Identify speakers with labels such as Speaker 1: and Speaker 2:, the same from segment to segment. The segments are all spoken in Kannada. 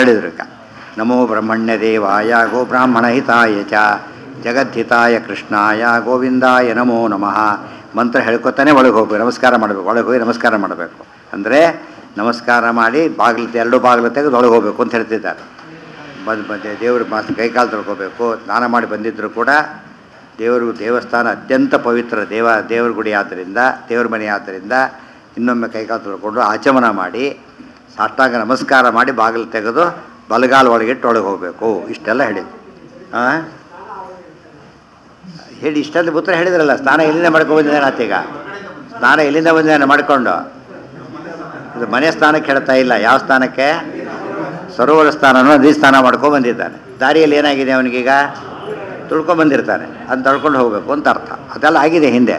Speaker 1: ಹೇಳಿದ್ರು ಈಗ ನಮೋ ಬ್ರಹ್ಮಣ್ಯ ದೇವಾಯ ಗೋ ಬ್ರಾಹ್ಮಣ ಹಿತಾಯ ಚ ಜಗದ್ಹಿತಾಯ ಕೃಷ್ಣಾಯ ಗೋವಿಂದಾಯ ನಮೋ ನಮಃ ಮಂತ್ರ ಹೇಳ್ಕೊತಾನೆ ಒಳಗೆ ಹೋಗ್ಬೇಕು ನಮಸ್ಕಾರ ಮಾಡಬೇಕು ಒಳಗೆ ಹೋಗಿ ನಮಸ್ಕಾರ ಮಾಡಬೇಕು ಅಂದರೆ ನಮಸ್ಕಾರ ಮಾಡಿ ಬಾಗಿಲು ಎರಡು ಬಾಗಿಲು ತೆಗೆದು ಒಳಗೆ ಹೋಗ್ಬೇಕು ಅಂತ ಹೇಳ್ತಿದ್ದಾರೆ ಬಂದು ಬಂದೆ ದೇವ್ರ ಮಾತು ಕೈಕಾಲು ತೊಳ್ಕೊಬೇಕು ಸ್ನಾನ ಮಾಡಿ ಬಂದಿದ್ದರೂ ಕೂಡ ದೇವರು ದೇವಸ್ಥಾನ ಅತ್ಯಂತ ಪವಿತ್ರ ದೇವ ದೇವ್ರ ಗುಡಿ ಆದ್ದರಿಂದ ದೇವ್ರ ಮನೆ ಆದ್ದರಿಂದ ಇನ್ನೊಮ್ಮೆ ಕೈಕಾಲು ತೊಳ್ಕೊಂಡು ಆಚಮನ ಮಾಡಿ ಸಾಷ್ಟಾಂಗ ನಮಸ್ಕಾರ ಮಾಡಿ ಬಾಗಿಲು ತೆಗೆದು ಬಲಗಾಲ ಒಳಗಿಟ್ಟು ಒಳಗೆ ಹೋಗಬೇಕು ಇಷ್ಟೆಲ್ಲ ಹೇಳಿದ್ರು ಹಾಂ ಹೇಳಿ ಇಷ್ಟೆಲ್ಲ ಉತ್ತರ ಹೇಳಿದ್ರಲ್ಲ ಸ್ನಾನ ಎಲ್ಲಿಂದ ಮಾಡ್ಕೊಂಡು ಬಂದಿದ್ದಾನೆ ಆತೀಗ ಸ್ನಾನ ಎಲ್ಲಿಂದ ಬಂದಿದ್ದಾನೆ ಮಾಡಿಕೊಂಡು ಇದು ಮನೆ ಸ್ಥಾನಕ್ಕೆ ಹೇಳ್ತಾ ಇಲ್ಲ ಯಾವ ಸ್ಥಾನಕ್ಕೆ ಸರೋವರ ಸ್ಥಾನನೂ ನದಿ ಸ್ನಾನ ಮಾಡ್ಕೊಂಡು ಬಂದಿದ್ದಾನೆ ದಾರಿಯಲ್ಲಿ ಏನಾಗಿದೆ ಅವನಿಗೀಗ ತುಳ್ಕೊಂಡು ಬಂದಿರ್ತಾನೆ ಅದನ್ನ ತಳ್ಕೊಂಡು ಹೋಗಬೇಕು ಅಂತ ಅರ್ಥ ಅದೆಲ್ಲ ಆಗಿದೆ ಹಿಂದೆ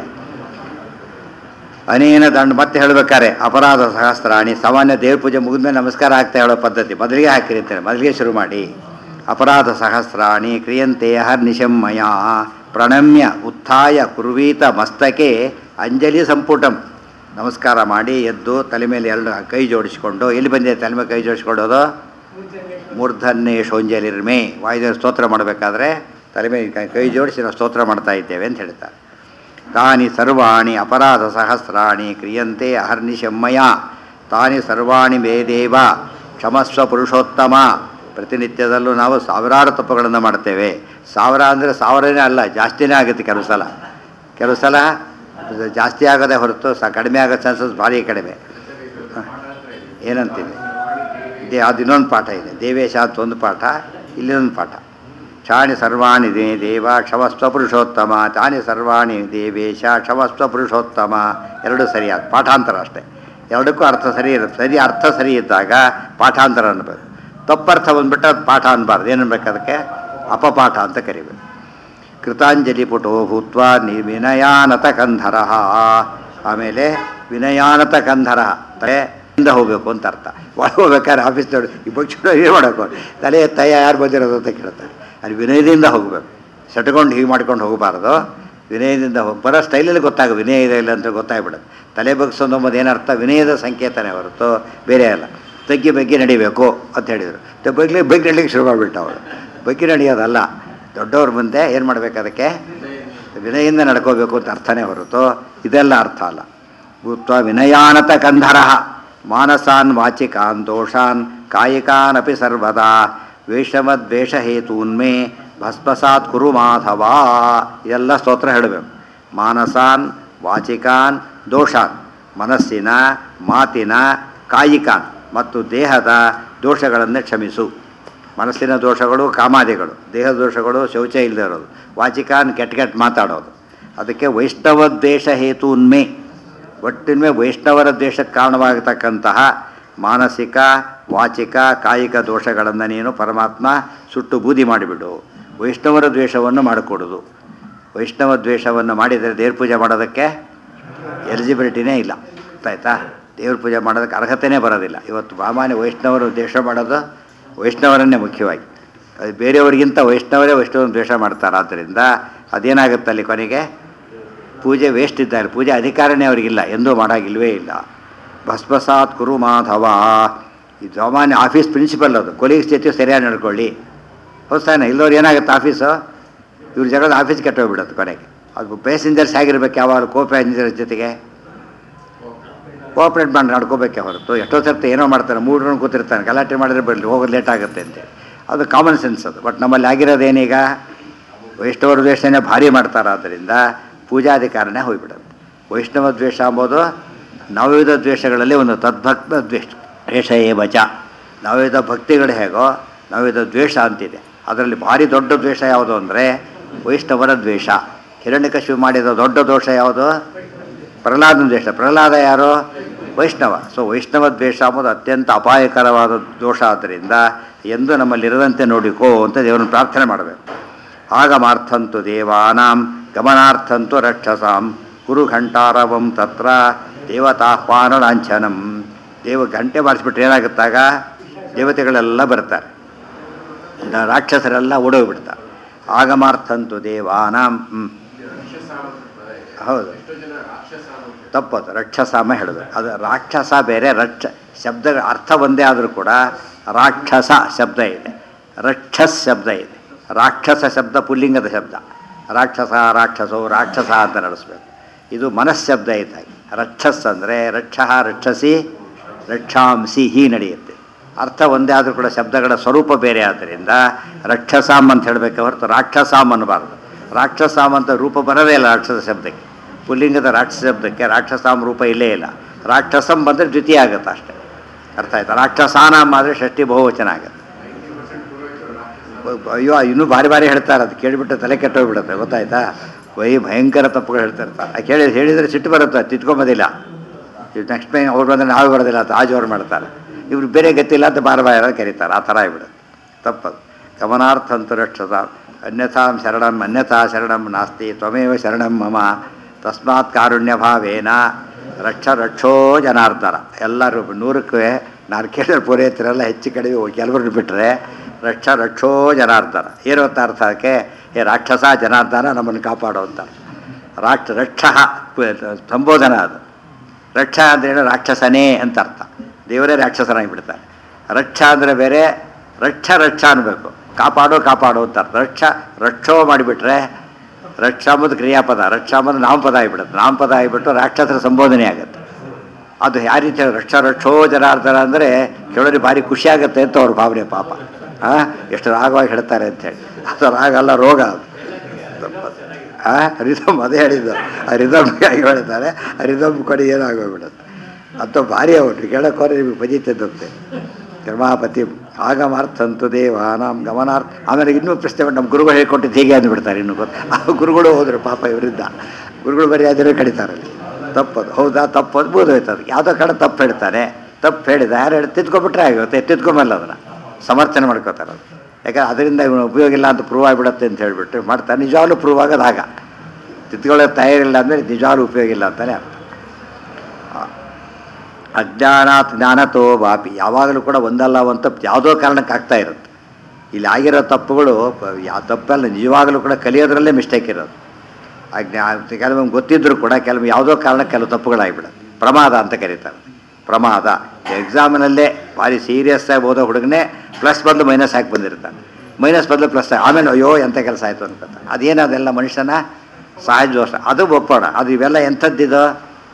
Speaker 1: ಅನೇನ ದಂಡ ಮತ್ತೆ ಹೇಳ್ಬೇಕಾರೆ ಅಪರಾಧ ಸಹಸ್ರಾಣಿ ಸಾಮಾನ್ಯ ದೇವ್ರ ಪೂಜೆ ಮುಗಿದ್ಮೇಲೆ ನಮಸ್ಕಾರ ಆಗ್ತಾ ಹೇಳೋ ಪದ್ಧತಿ ಮೊದಲಿಗೆ ಹಾಕಿರ್ತಾರೆ ಮೊದಲಿಗೆ ಶುರು ಮಾಡಿ ಅಪರಾಧ ಸಹಸ್ರಾಣಿ ಕ್ರಿಯಂತೆ ಹರ್ನಿಶಂ ಮಯ ಪ್ರಣಮ್ಯ ಉತ್ಥಾಯ ಕುರ್ವೀತ ಮಸ್ತಕೆ ಅಂಜಲಿ ಸಂಪುಟಂ ನಮಸ್ಕಾರ ಮಾಡಿ ಎದ್ದು ತಲೆ ಮೇಲೆ ಎರಡು ಕೈ ಜೋಡಿಸಿಕೊಂಡು ಎಲ್ಲಿ ಬಂದಿದೆ ತಲೆ ಮೇಲೆ ಕೈ ಜೋಡಿಸ್ಕೊಳ್ಳೋದು ಮೂರ್ಧನ್ಯ ಶೋಂಜಲಿರ್ಮೆ ವಾಯುದೇವ ಸ್ತೋತ್ರ ಮಾಡಬೇಕಾದ್ರೆ ತಲೆ ಮೇಲೆ ಕೈ- ಕೈ ಜೋಡಿಸಿ ನಾವು ಸ್ತೋತ್ರ ಮಾಡ್ತಾ ಇದ್ದೇವೆ ಅಂತ ಹೇಳ್ತಾರೆ ತಾನಿ ಸರ್ವಾಣಿ ಅಪರಾಧ ಸಹಸ್ರಾಣಿ ಕ್ರಿಯಂತೆ ಅಹರ್ನಿಶಮ್ಮಯ ತಾನಿ ಸರ್ವಾಣಿ ಮೇ ದೇವ ಕ್ಷಮಸ್ವ ಪುರುಷೋತ್ತಮ ಪ್ರತಿನಿತ್ಯದಲ್ಲೂ ನಾವು ಸಾವಿರಾರು ತಪ್ಪುಗಳನ್ನು ಮಾಡ್ತೇವೆ ಸಾವಿರ ಅಂದರೆ ಸಾವಿರನೇ ಅಲ್ಲ ಜಾಸ್ತಿನೇ ಆಗುತ್ತೆ ಕೆಲವು ಸಲ ಕೆಲವು ಸಲ ಇದು ಜಾಸ್ತಿ ಆಗೋದೇ ಹೊರತು ಸ ಕಡಿಮೆ ಆಗೋ ಚಾನ್ಸಸ್ ಭಾರಿ ಕಡಿಮೆ ಹ. ಏನಂತೀವಿ ಇದೆ ಅದು ಇನ್ನೊಂದು ಪಾಠ ಇದೆ ದೇವೇಶ ಅಂತ ಒಂದು ಪಾಠ ಇಲ್ಲೊಂದು ಪಾಠ ಚಾಣಿ ಸರ್ವಾಣಿ ದೇ ದೇವ ಕ್ಷಮಸ್ವ ಪುರುಷೋತ್ತಮ ತಾನಿ ಸರ್ವಾಣಿ ದೇವೇಶ ಕ್ಷಮಸ್ವ ಪುರುಷೋತ್ತಮ ಎರಡು ಸರಿಯಾದ ಪಾಠಾಂತರ ಅಷ್ಟೇ ಎರಡಕ್ಕೂ ಅರ್ಥ ಸರಿ ಇರುತ್ತೆ ಸರಿ ಅರ್ಥ ಸರಿ ಇದ್ದಾಗ ಪಾಠಾಂತರ ಅನ್ಬೇಕು ತಪ್ಪರ್ಥ ಬಂದ್ಬಿಟ್ಟು ಅದು ಪಾಠ ಅನ್ಬಾರ್ದು ಏನನ್ಬೇಕು ಅದಕ್ಕೆ ಅಪಪಾಠ ಅಂತ ಕರಿಬೇಕು ಕೃತಾಂಜಲಿ ಪುಟೋ ಭೂತ್ವ ನಿ ವಿನಯಾನತ ಕಂಧರ ಆಮೇಲೆ ವಿನಯಾನತ ಕಂಧರ ತಲೆಯಿಂದ ಹೋಗಬೇಕು ಅಂತ ಅರ್ಥ ಒಳಗೆ ಹೋಗ್ಬೇಕಾದ್ರೆ ಆಫೀಸ್ ನೋಡಿ ಈ ಪಕ್ಷ ಏನು ಮಾಡಬೇಕು ತಲೆ ತಯ ಯಾರು ಬಂದಿರೋದು ಅಂತ ಕೇಳ್ತಾರೆ ಅಲ್ಲಿ ವಿನಯದಿಂದ ಹೋಗಬೇಕು ಸಟ್ಕೊಂಡು ಹೀಗೆ ಮಾಡ್ಕೊಂಡು ಹೋಗಬಾರ್ದು ವಿನಯದಿಂದ ಹೋಗಿ ಬರೋ ಸ್ಟೈಲಲ್ಲಿ ಗೊತ್ತಾಗ ವಿನಯ ಇದೆ ಇಲ್ಲ ಅಂತ ಗೊತ್ತಾಗ್ಬಿಡುತ್ತೆ ತಲೆ ಬಗ್ಸೋದು ಅಂಬೋದು ಏನರ್ಥ ವಿನಯದ ಸಂಕೇತನೇ ಹೊರತು ಬೇರೆ ಅಲ್ಲ ತಗ್ಗಿ ಬಗ್ಗೆ ನಡಿಬೇಕು ಅಂತ ಹೇಳಿದರು ಬಗ್ಲಿ ಬಗ್ಗಿ ನಡಿಲಿಕ್ಕೆ ಶುರು ಮಾಡಿಬಿಟ್ಟು ಅವರು ಬಗ್ಗಿ ನಡೆಯೋದಲ್ಲ ದೊಡ್ಡವ್ರ ಮುಂದೆ ಏನು ಮಾಡಬೇಕು ಅದಕ್ಕೆ ವಿನಯಿಂದ ನಡ್ಕೋಬೇಕು ಅಂತ ಅರ್ಥನೇ ಹೊರತು ಇದೆಲ್ಲ ಅರ್ಥ ಅಲ್ಲ ಭೂತ್ವ ವಿನಯಾನತ ಕಂಧರ ಮಾನಸಾನ್ ವಾಚಿಕಾನ್ ದೋಷಾನ್ ಕಾಯಿಕಾನ್ ಅಪಿ ಸರ್ವದಾ ವೇಷಮದ್ವೇಷ ಹೇತೂನ್ಮೇ ಭಸ್ಮಸಾತ್ ಕುರು ಮಾಧವ ಇದೆಲ್ಲ ಸ್ತೋತ್ರ ಹೇಳಬೇಕು ಮಾನಸಾನ್ ವಾಚಿಕಾನ್ ದೋಷಾನ್ ಮನಸ್ಸಿನ ಮಾತಿನ ಕಾಯಿಕಾನ್ ಮತ್ತು ದೇಹದ ದೋಷಗಳನ್ನು ಕ್ಷಮಿಸು ಮನಸ್ಸಿನ ದೋಷಗಳು ಕಾಮಾದಿಗಳು ದೇಹದ ದೋಷಗಳು ಶೌಚ ಇಲ್ಲದೆ ಇರೋದು ವಾಚಿಕಾನ್ ಕೆಟ್ಟ ಕೆಟ್ಟ ಮಾತಾಡೋದು ಅದಕ್ಕೆ ವೈಷ್ಣವ ದ್ವೇಷ ಹೇತೂನ್ಮೆ ಒಟ್ಟಿನ್ಮೆ ವೈಷ್ಣವರ ದ್ವೇಷಕ್ಕೆ ಕಾರಣವಾಗತಕ್ಕಂತಹ ಮಾನಸಿಕ ವಾಚಿಕ ಕಾಯಿಕ ದೋಷಗಳನ್ನು ನೀನು ಪರಮಾತ್ಮ ಸುಟ್ಟು ಬೂದಿ ಮಾಡಿಬಿಡು ವೈಷ್ಣವರ ದ್ವೇಷವನ್ನು ಮಾಡಿಕೊಡೋದು ವೈಷ್ಣವ ದ್ವೇಷವನ್ನು ಮಾಡಿದರೆ ದೇವ್ರ ಪೂಜೆ ಮಾಡೋದಕ್ಕೆ ಎಲಿಜಿಬಿಲಿಟಿನೇ ಇಲ್ಲ ಗೊತ್ತಾಯ್ತಾ ದೇವ್ರ ಪೂಜೆ ಮಾಡೋದಕ್ಕೆ ಅರ್ಹತೆಯೇ ಬರೋದಿಲ್ಲ ಇವತ್ತು ಸಾಮಾನ್ಯ ವೈಷ್ಣವರು ದ್ವೇಷ ಮಾಡೋದು ವೈಷ್ಣವರನ್ನೇ ಮುಖ್ಯವಾಗಿ ಅದು ಬೇರೆಯವರಿಗಿಂತ ವೈಷ್ಣವರೇ ವೈಷ್ಣವ ದ್ವೇಷ ಮಾಡ್ತಾರೆ ಆದ್ದರಿಂದ ಅದೇನಾಗುತ್ತೆ ಅಲ್ಲಿ ಕೊನೆಗೆ ಪೂಜೆ ವೇಸ್ಟ್ ಇದ್ದಾರೆ ಪೂಜೆ ಅಧಿಕಾರನೇ ಅವರಿಗಿಲ್ಲ ಎಂದೂ ಮಾಡೋಂಗಿಲ್ವೇ ಇಲ್ಲ ಭಸ್ಮಸಾತ್ ಕುರು ಮಾಧವ ಇದು ಸಾಮಾನ್ಯ ಆಫೀಸ್ ಪ್ರಿನ್ಸಿಪಲ್ ಅದು ಕೊಲೀಗ್ಸ್ ಜೊತೆ ಸರಿಯಾಗಿ ನಡ್ಕೊಳ್ಳಿ ಹೊಸ್ತಾನೆ ಇಲ್ಲವ್ರು ಏನಾಗುತ್ತೆ ಆಫೀಸು ಇವ್ರ ಜಗದ ಆಫೀಸ್ ಕೆಟ್ಟೋಗ್ಬಿಡುತ್ತೆ ಕೊನೆಗೆ ಅದು ಪ್ಯಾಸೆಂಜರ್ಸ್ ಹೇಗಿರ್ಬೇಕು ಯಾವಾಗ ಕೋ ಪ್ಯಾಸೆಂಜರ್ಸ್ ಜೊತೆಗೆ ಕೋಆಪ್ರೇಟ್ ಮಾಡಿ ನಡ್ಕೋಬೇಕೆ ಹೊರತು ಎಷ್ಟೋ ಸರ್ತಿ ಏನೋ ಮಾಡ್ತಾರೆ ಮೂರು ರೌಂಡ್ ಕೂತಿರ್ತಾನೆ ಗಲಾಟೆ ಮಾಡಿದ್ರೆ ಬರಲಿ ಹೋಗೋದು ಲೇಟ್ ಆಗುತ್ತೆ ಅಂತೇಳಿ ಅದು ಕಾಮನ್ ಸೆನ್ಸ್ ಅದು ಬಟ್ ನಮ್ಮಲ್ಲಿ ಆಗಿರೋದೇನೀಗ ವೈಷ್ಣವ ದ್ವೇಷನೇ ಭಾರಿ ಮಾಡ್ತಾರೆ ಆದ್ದರಿಂದ ಪೂಜಾಧಿಕಾರನೇ ಹೋಗ್ಬಿಡುತ್ತೆ ವೈಷ್ಣವ ದ್ವೇಷ ಅಂಬೋದು ನವವಿಧ ದ್ವೇಷಗಳಲ್ಲಿ ಒಂದು ತದ್ಭಕ್ತ ದ್ವೇಷ ದ್ವೇಷ ಏ ಬಚ ನವವಿಧ ಭಕ್ತಿಗಳು ಹೇಗೋ ನವವಿಧ ದ್ವೇಷ ಅಂತಿದೆ ಅದರಲ್ಲಿ ಭಾರಿ ದೊಡ್ಡ ದ್ವೇಷ ಯಾವುದು ಅಂದರೆ ವೈಷ್ಣವರ ದ್ವೇಷ ಹಿರಣ್ಯಕಶಿವು ಮಾಡಿದ ದೊಡ್ಡ ದೋಷ ಯಾವುದು ಪ್ರಹ್ಲಾದನ ದ್ವೇಷ ಪ್ರಹ್ಲಾದ ಯಾರು ವೈಷ್ಣವ ಸೊ ವೈಷ್ಣವ ದ್ವೇಷ ಅಂಬುದು ಅತ್ಯಂತ ಅಪಾಯಕರವಾದ ದೋಷ ಆದ್ದರಿಂದ ಎಂದು ನಮ್ಮಲ್ಲಿರದಂತೆ ನೋಡಿಕೋ ಅಂತ ದೇವರನ್ನು ಪ್ರಾರ್ಥನೆ ಮಾಡಬೇಕು ಆಗಮಾರ್ಥಂತು ದೇವಾನಾಂ ಗಮನಾರ್ಥಂತು ರಕ್ಷಸಾಂ ಕುರು ಘಂಟಾರವಂ ತತ್ರ ದೇವತಾಹ್ವಾನ ಲಾಂಛನಂ ದೇವ ಗಂಟೆ ಬಾರಿಸ್ಬಿಟ್ರೆ ಏನಾಗುತ್ತಾಗ ದೇವತೆಗಳೆಲ್ಲ ಬರ್ತಾರೆ ನ- ರಾಕ್ಷಸರೆಲ್ಲ ಓಡೋಗ್ಬಿಡ್ತಾರೆ ಆಗಮಾರ್ಥಂತು ದೇವಾನಾಂ ಹ್ಮ್. ಹೌದು ತಪ್ಪದು ರಕ್ಷಸಾಮ ಹೇಳೋದು ಅದು ರಾಕ್ಷಸ ಬೇರೆ ರಕ್ಷ ಶಬ್ದಗಳ ಅರ್ಥ ಒಂದೇ ಆದರೂ ಕೂಡ ರಾಕ್ಷಸ ಶಬ್ದ ಇದೆ ರಕ್ಷಸ್ ಶಬ್ದ ಇದೆ ರಾಕ್ಷಸ ಶಬ್ದ ಪುಲ್ಲಿಂಗದ ಶಬ್ದ ರಾಕ್ಷಸ ರಾಕ್ಷಸೋ ರಾಕ್ಷಸ ಅಂತ ನಡೆಸ್ಬೇಕು ಇದು ಮನಃಶಬ್ದ ಇದ್ದಾಗಿ ರಕ್ಷಸ್ ಅಂದರೆ ರಕ್ಷ ರಕ್ಷಸಿ ರಕ್ಷಾಂಸಿ ಹೀ ನಡೆಯುತ್ತೆ ಅರ್ಥ ಒಂದೇ ಆದರೂ ಕೂಡ ಶಬ್ದಗಳ ಸ್ವರೂಪ ಬೇರೆ ಆದ್ದರಿಂದ ರಕ್ಷಸಾಮ್ ಅಂತ ಹೇಳಬೇಕು ಹೊರತು ರಾಕ್ಷಸಾಮ್ ಅನ್ನಬಾರ್ದು ರಾಕ್ಷಸಾಮ್ ಅಂತ ರೂಪ ಬರೋದೇ ಇಲ್ಲ ರಾಕ್ಷಸ ಶಬ್ದಕ್ಕೆ ಪುಲ್ಲಿಂಗದ ರಾಕ್ಷಸ ಶಬ್ದಕ್ಕೆ ರಾಕ್ಷಸಾಮ್ ರೂಪ ಇಲ್ಲೇ ಇಲ್ಲ ರಾಕ್ಷಸಂ ಬಂದರೆ ದ್ವಿತೀಯ ಆಗುತ್ತೆ ಅಷ್ಟೇ ಅರ್ಥ ಆಯ್ತಾ ರಾಕ್ಷಸಾನಾಮ್ ಆದರೆ ಷಷ್ಠಿ ಬಹುವಚನ ಆಗುತ್ತೆ ಅಯ್ಯೋ ಇನ್ನೂ ಭಾರಿ ಭಾರಿ ಹೇಳ್ತಾರೆ ಅದು ಕೇಳಿಬಿಟ್ಟು ತಲೆ ಕೆಟ್ಟೋಗ್ಬಿಡುತ್ತೆ ಗೊತ್ತಾಯ್ತಾ ವೈ ಭಯಂಕರ ತಪ್ಪುಗಳು ಹೇಳ್ತಿರ್ತಾರೆ ಆ ಕೇಳಿ ಹೇಳಿದರೆ ಸಿಟ್ಟು ಬರುತ್ತೆ ತಿಟ್ಕೊಂಬೋದಿಲ್ಲ ಇದು ನೆಕ್ಸ್ಟ್ ಟೈಮ್ ಅವ್ರು ಬಂದರೆ ನಾವು ಬರೋದಿಲ್ಲ ಅಂತ ಆಜೋರು ಮಾಡ್ತಾರೆ ಇವ್ರು ಬೇರೆ ಗತಿಲ್ಲ ಅಂತ ಬಾರ ಬಾರ ಕರೀತಾರೆ ಆ ಥರ ಆಗಿಬಿಡುತ್ತೆ ತಪ್ಪದು ಗಮನಾರ್ಥಂತು ರಕ್ಷಸ ಅನ್ಯಥಾಂ ಶರಣಂ ಅನ್ಯಥಾ ಶರಣಂ ನಾಸ್ತಿ ತ್ವಮೇವ ಶರಣಂ ಮಮ ತಸ್ಮಾತ್ ಕಾರುಣ್ಯ ಭಾವೇನ ರಕ್ಷ ರಕ್ಷೋ ಜನಾರ್ದನ ಎಲ್ಲರೂ ನೂರಕ್ಕೆ ನಾನು ಕೇಳಿದ್ರೆ ಪೂರೈತರೆಲ್ಲ ಹೆಚ್ಚು ಕಡಿಮೆ ಕೆಲವ್ರನ್ನ ಬಿಟ್ಟರೆ ರಕ್ಷ ರಕ್ಷೋ ಜನಾರ್ದನ ಏನು ಅಂತ ಅರ್ಥ ಅದಕ್ಕೆ ಏ ರಾಕ್ಷಸ ಜನಾರ್ದನ ನಮ್ಮನ್ನು ಕಾಪಾಡೋ ಅಂತ ರಾಕ್ಷ ರಕ್ಷ ಸಂಬೋಧನ ಅದು ರಕ್ಷ ಅಂದ್ರೇನು ರಾಕ್ಷಸನೇ ಅಂತ ಅರ್ಥ ದೇವರೇ ರಾಕ್ಷಸನಾಗಿ ಬಿಡ್ತಾರೆ ರಕ್ಷ ಅಂದರೆ ಬೇರೆ ರಕ್ಷ ರಕ್ಷ ಅನ್ಬೇಕು ಕಾಪಾಡೋ ಕಾಪಾಡೋ ಅಂತ ಅರ್ಥ ರಕ್ಷ ರಕ್ಷೋ ಮಾಡಿಬಿಟ್ರೆ ರಕ್ಷ ಅಂಬುದು ಕ್ರಿಯಾಪದ ರಕ್ಷ ಅಂಬುದು ನಾಮಪದ ಆಗಿಬಿಡುತ್ತೆ ನಾಮಪದ ಆಗಿಬಿಟ್ಟು ರಾಕ್ಷಸರ ಸಂಬೋಧನೆ ಆಗುತ್ತೆ ಅದು ಯಾವ ರೀತಿ ಹೇಳಿ ರಕ್ಷ ರಕ್ಷೋ ಜನಾರ್ದನ ಅಂದರೆ ಕೇಳೋರಿಗೆ ಭಾರಿ ಖುಷಿ ಆಗುತ್ತೆ ಅಂತ ಅವ್ರ ಭಾವನೆ ಪಾಪ ಹಾಂ ಎಷ್ಟು ರಾಗವಾಗಿ ಹೇಳ್ತಾರೆ ಅಂತೇಳಿ ಅದು ರಾಗ ಅಲ್ಲ ರೋಗ ಅದು ಹಾಂ ರಿದಮ್ ಅದೇ ಹೇಳಿದ್ದು ಆ ರಿದಮ್ಗೆ ಆಗಿ ಹೇಳ್ತಾರೆ ಆ ರಿದಮ್ ಕೊಡಿ ಏನಾಗೋಗ್ಬಿಡುತ್ತೆ ಅಂತ ಭಾರಿ ಅವ್ರು ಕೇಳೋಕೋರೆ ನಿಮಗೆ ಬಜೀತದಂತೆ ಕರ್ಮಾಪತಿ ಆಗಮಾರ್ಥಂತು ದೇವಾನಾಂ ಗಮನಾರ್ಥ ಆಮೇಲೆ ಇನ್ನೂ ಪ್ರಶ್ನೆ ಮಾಡಿ ನಮ್ಮ ಗುರುಗಳು ಹೇಳ್ಕೊಟ್ಟಿದ್ದು ಹೇಗೆ ಅಂದ್ಬಿಡ್ತಾರೆ ಇನ್ನು ಗೊತ್ತು ಆ ಗುರುಗಳು ಹೋದ್ರು ಪಾಪ ಇವರಿಂದ ಗುರುಗಳು ಬರೀ ಅದನ್ನೇ ಕಡಿತಾರಲ್ಲಿ ತಪ್ಪದು ಹೌದಾ ತಪ್ಪದು ಬೋಧೋಯ್ತು ಅದಕ್ಕೆ ಯಾವುದೋ ಕಡೆ ತಪ್ಪು ಹೇಳ್ತಾನೆ ತಪ್ಪು ಹೇಳಿದ ಯಾರು ಹೇಳಿ ತಿದ್ಕೊಬಿಟ್ರೆ ಆಗುತ್ತೆ ತಿದ್ಕೊಂಬಲ್ಲ ಅದನ್ನು ಸಮರ್ಥನೆ ಮಾಡ್ಕೋತಾರೆ ಅದು ಯಾಕಂದ್ರೆ ಅದರಿಂದ ಇವನು ಉಪಯೋಗ ಇಲ್ಲ ಅಂತ ಪ್ರೂವ್ ಆಗಿಬಿಡುತ್ತೆ ಅಂತ ಹೇಳಿಬಿಟ್ಟು ಮಾಡ್ತಾರೆ ನಿಜವಾಗ್ಲೂ ಪ್ರೂವ್ ಆಗೋದು ಆಗ ತಿದ್ಕೊಳ್ಳೋ ತಯಾರಿಲ್ಲ ಅಂದರೆ ನಿಜವಾಗ್ಲೂ ಉಪಯೋಗ ಇಲ್ಲ ಅಂತಲೇ ಅರ್ಥ ಅಜ್ಞಾನಾತ್ ಜ್ಞಾನತೋ ವಾಪಿ ಯಾವಾಗಲೂ ಕೂಡ ಒಂದಲ್ಲ ಒಂದು ತಪ್ಪು ಯಾವುದೋ ಕಾರಣಕ್ಕೆ ಆಗ್ತಾ ಇರುತ್ತೆ ಇಲ್ಲಿ ಆಗಿರೋ ತಪ್ಪುಗಳು ಯಾವ ತಪ್ಪಲ್ಲ ನಿಜವಾಗಲೂ ಕೂಡ ಕಲಿಯೋದ್ರಲ್ಲೇ ಮಿಸ್ಟೇಕ್ ಇರೋದು ಅಜ್ಞಾ ಕೆಲವೊಮ್ಮೆ ಗೊತ್ತಿದ್ದರೂ ಕೂಡ ಕೆಲವು ಯಾವುದೋ ಕಾರಣಕ್ಕೆ ಕೆಲವು ತಪ್ಪುಗಳಾಗಿಬಿಡೋದು ಪ್ರಮಾದ ಅಂತ ಕರೀತಾರೆ ಪ್ರಮಾದ ಎಕ್ಸಾಮಿನಲ್ಲೇ ಭಾರಿ ಸೀರಿಯಸ್ ಆಗಿ ಓದೋ ಹುಡುಗನೇ ಪ್ಲಸ್ ಬದಲು ಮೈನಸ್ ಹಾಕಿ ಬಂದಿರ್ತಾನೆ ಮೈನಸ್ ಬದಲು ಪ್ಲಸ್ ಆಮೇಲೆ ಅಯ್ಯೋ ಎಂಥ ಕೆಲಸ ಆಯಿತು ಅನ್ಕೊತ ಅದೇನು ಅದೆಲ್ಲ ಮನುಷ್ಯನ ಸಹಜ ದೋಷ ಅದು ಒಪ್ಪೋಣ ಅದು ಇವೆಲ್ಲ ಎಂಥದ್ದಿದು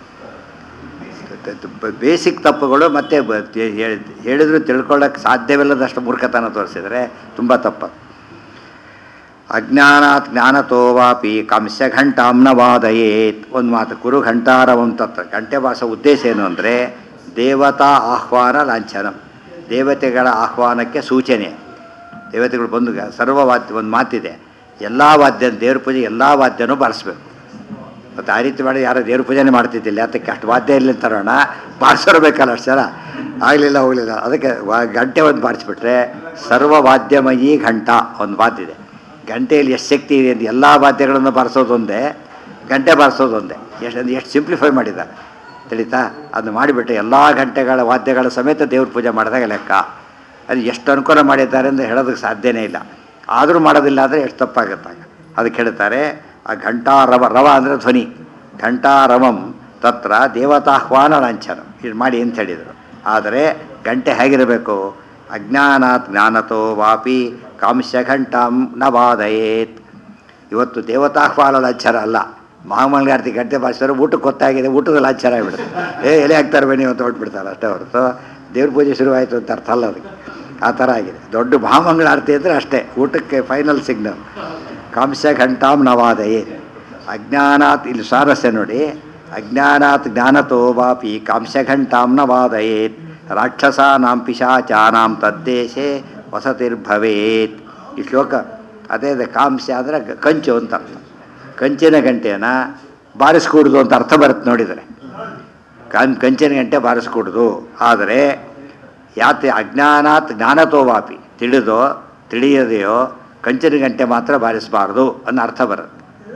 Speaker 1: ಬೇಸಿಕ್ ತಪ್ಪುಗಳು ಮತ್ತು ಹೇಳಿದ್ರು ತಿಳ್ಕೊಳ್ಳೋಕೆ ಸಾಧ್ಯವಿಲ್ಲದಷ್ಟು ಮೂರ್ಖತನ ತೋರಿಸಿದರೆ ತುಂಬ ತಪ್ಪು ಅಜ್ಞಾನಾತ್ ಜ್ಞಾನತೋ ವಾಪಿ ಕಂಸ ಘಂಟಾಂನ ವಾದಯೇತ್ ಒಂದು ಮಾತು ಕುರು ಘಂಟಾರವಂ ತತ್ವ ಗಂಟೆ ಭಾಷೆ ಉದ್ದೇಶ ಏನು ಅಂದರೆ ದೇವತಾ ಆಹ್ವಾನ ಲಾಂಛನಂ ದೇವತೆಗಳ ಆಹ್ವಾನಕ್ಕೆ ಸೂಚನೆ ದೇವತೆಗಳು ಬಂದು ಸರ್ವ ವಾದ್ಯ ಒಂದು ಮಾತಿದೆ ಎಲ್ಲ ವಾದ್ಯ ದೇವ್ರ ಪೂಜೆ ಎಲ್ಲ ವಾದ್ಯನೂ ಬಾರಿಸ್ಬೇಕು ಮತ್ತು ಆ ರೀತಿ ಮಾಡಿ ಯಾರೋ ದೇವ್ರ ಪೂಜೆನೇ ಮಾಡ್ತಿದ್ದಿಲ್ಲ ಅದಕ್ಕೆ ಅಷ್ಟು ವಾದ್ಯ ಇಲ್ಲ ತರೋಣ ಬಾರಿಸಿರ್ಬೇಕಲ್ಲ ಅಷ್ಟು ಜನ ಆಗಲಿಲ್ಲ ಹೋಗಲಿಲ್ಲ ಅದಕ್ಕೆ ವಾ ಗಂಟೆ ಒಂದು ಬಾರಿಸ್ಬಿಟ್ರೆ ಸರ್ವ ವಾದ್ಯಮಯಿ ಘಂಟ ಒಂದು ವಾದ್ಯ ಇದೆ ಗಂಟೆಯಲ್ಲಿ ಎಷ್ಟು ಶಕ್ತಿ ಇದೆ ಅಂತ ಎಲ್ಲ ವಾದ್ಯಗಳನ್ನು ಬಾರಿಸೋದೊಂದೇ ಗಂಟೆ ಬಾರಿಸೋದೊಂದೇ ಎಷ್ಟು ಅಂದ್ರೆ ಎಷ್ಟು ಸಿಂಪ್ಲಿಫೈ ಮಾಡಿದ್ದಾರೆ ತಿಳಿತಾ ಅದು ಮಾಡಿಬಿಟ್ರೆ ಎಲ್ಲ ಗಂಟೆಗಳ ವಾದ್ಯಗಳ ಸಮೇತ ದೇವ್ರ ಪೂಜೆ ಮಾಡಿದಾಗ ಲೆಕ್ಕ ಅದು ಎಷ್ಟು ಅನುಕೂಲ ಮಾಡಿದ್ದಾರೆ ಅಂತ ಹೇಳೋದಕ್ಕೆ ಸಾಧ್ಯನೇ ಇಲ್ಲ ಆದರೂ ಮಾಡೋದಿಲ್ಲ ಅಂದರೆ ಎಷ್ಟು ತಪ್ಪಾಗುತ್ತಾಗ ಅದಕ್ಕೆ ಹೇಳ್ತಾರೆ ಆ ಘಂಟಾರವ ರವ ಅಂದರೆ ಧ್ವನಿ ಘಂಟಾರವಂ ತತ್ರ ದೇವತಾಹ್ವಾನ ಲಾಂಛನ ಇದು ಮಾಡಿ ಅಂತ ಹೇಳಿದರು ಆದರೆ ಗಂಟೆ ಹೇಗಿರಬೇಕು ಅಜ್ಞಾನಾತ್ ಜ್ಞಾನತೋ ವಾಪಿ ಕಾಂಶ ಘಂಟಾಂ ನ ವಾದಯೇತ್ ಇವತ್ತು ದೇವತಾಹ್ವಾನ ಲಾಂಛನ ಅಲ್ಲ ಮಹಾಮಂಗಳಾರತಿ ಗಂಟೆ ಭಾಷೆ ಊಟಕ್ಕೆ ಗೊತ್ತಾಗಿದೆ ಊಟದ ಲಾಂಛನ ಆಗಿಬಿಡುತ್ತೆ ಏ ಎಲೆ ಹಾಕ್ತಾರೆ ಬನ್ನಿ ಅಂತ ಹೊಟ್ಬಿಡ್ತಾರೆ ಅಷ್ಟೇ ಹೊರತು ದೇವ್ರ ಪೂಜೆ ಶುರುವಾಯಿತು ಅಂತ ಅರ್ಥ ಅಲ್ಲ ಅದಕ್ಕೆ ಆ ಥರ ಆಗಿದೆ ದೊಡ್ಡ ಮಹಾಮಂಗಳಾರತಿ ಅಂದರೆ ಅಷ್ಟೇ ಊಟಕ್ಕೆ ಫೈನಲ್ ಸಿಗ್ನಲ್ ಕಾಂಶ ಘಂಟಾಂ ನವಾದಯೇ ಅಜ್ಞಾನಾತ್ ಇಲ್ಲಿ ಸ್ವಾರಸ್ಯ ನೋಡಿ ಅಜ್ಞಾನಾತ್ ಜ್ಞಾನತೋ ವಾಪಿ ಕಾಂಶ ಘಂಟಾಂ ನವಾದಯೇತ್ ರಾಕ್ಷಸಾನಾಂ ಪಿಶಾಚಾನಾಂ ತದ್ದೇಶೆ ವಸತಿರ್ಭವೇತ್ ಈ ಶ್ಲೋಕ ಅದೇ ಅದೇ ಕಾಂಶ ಅಂದರೆ ಕಂಚು ಅಂತ ಅರ್ಥ ಕಂಚಿನ ಗಂಟೆನ ಬಾರಿಸ್ಕೂಡ್ದು ಅಂತ ಅರ್ಥ ಬರುತ್ತೆ ನೋಡಿದರೆ ಕಂ ಕಂಚಿನ ಗಂಟೆ ಬಾರಿಸ್ಕೂಡ್ದು ಆದರೆ ಯಾತೆ ಅಜ್ಞಾನಾತ್ ಜ್ಞಾನತೋ ವಾಪಿ ತಿಳಿದೋ ತಿಳಿಯದೆಯೋ ಕಂಚಿನ ಗಂಟೆ ಮಾತ್ರ ಬಾರಿಸಬಾರ್ದು ಅನ್ನೋ ಅರ್ಥ ಬರುತ್ತೆ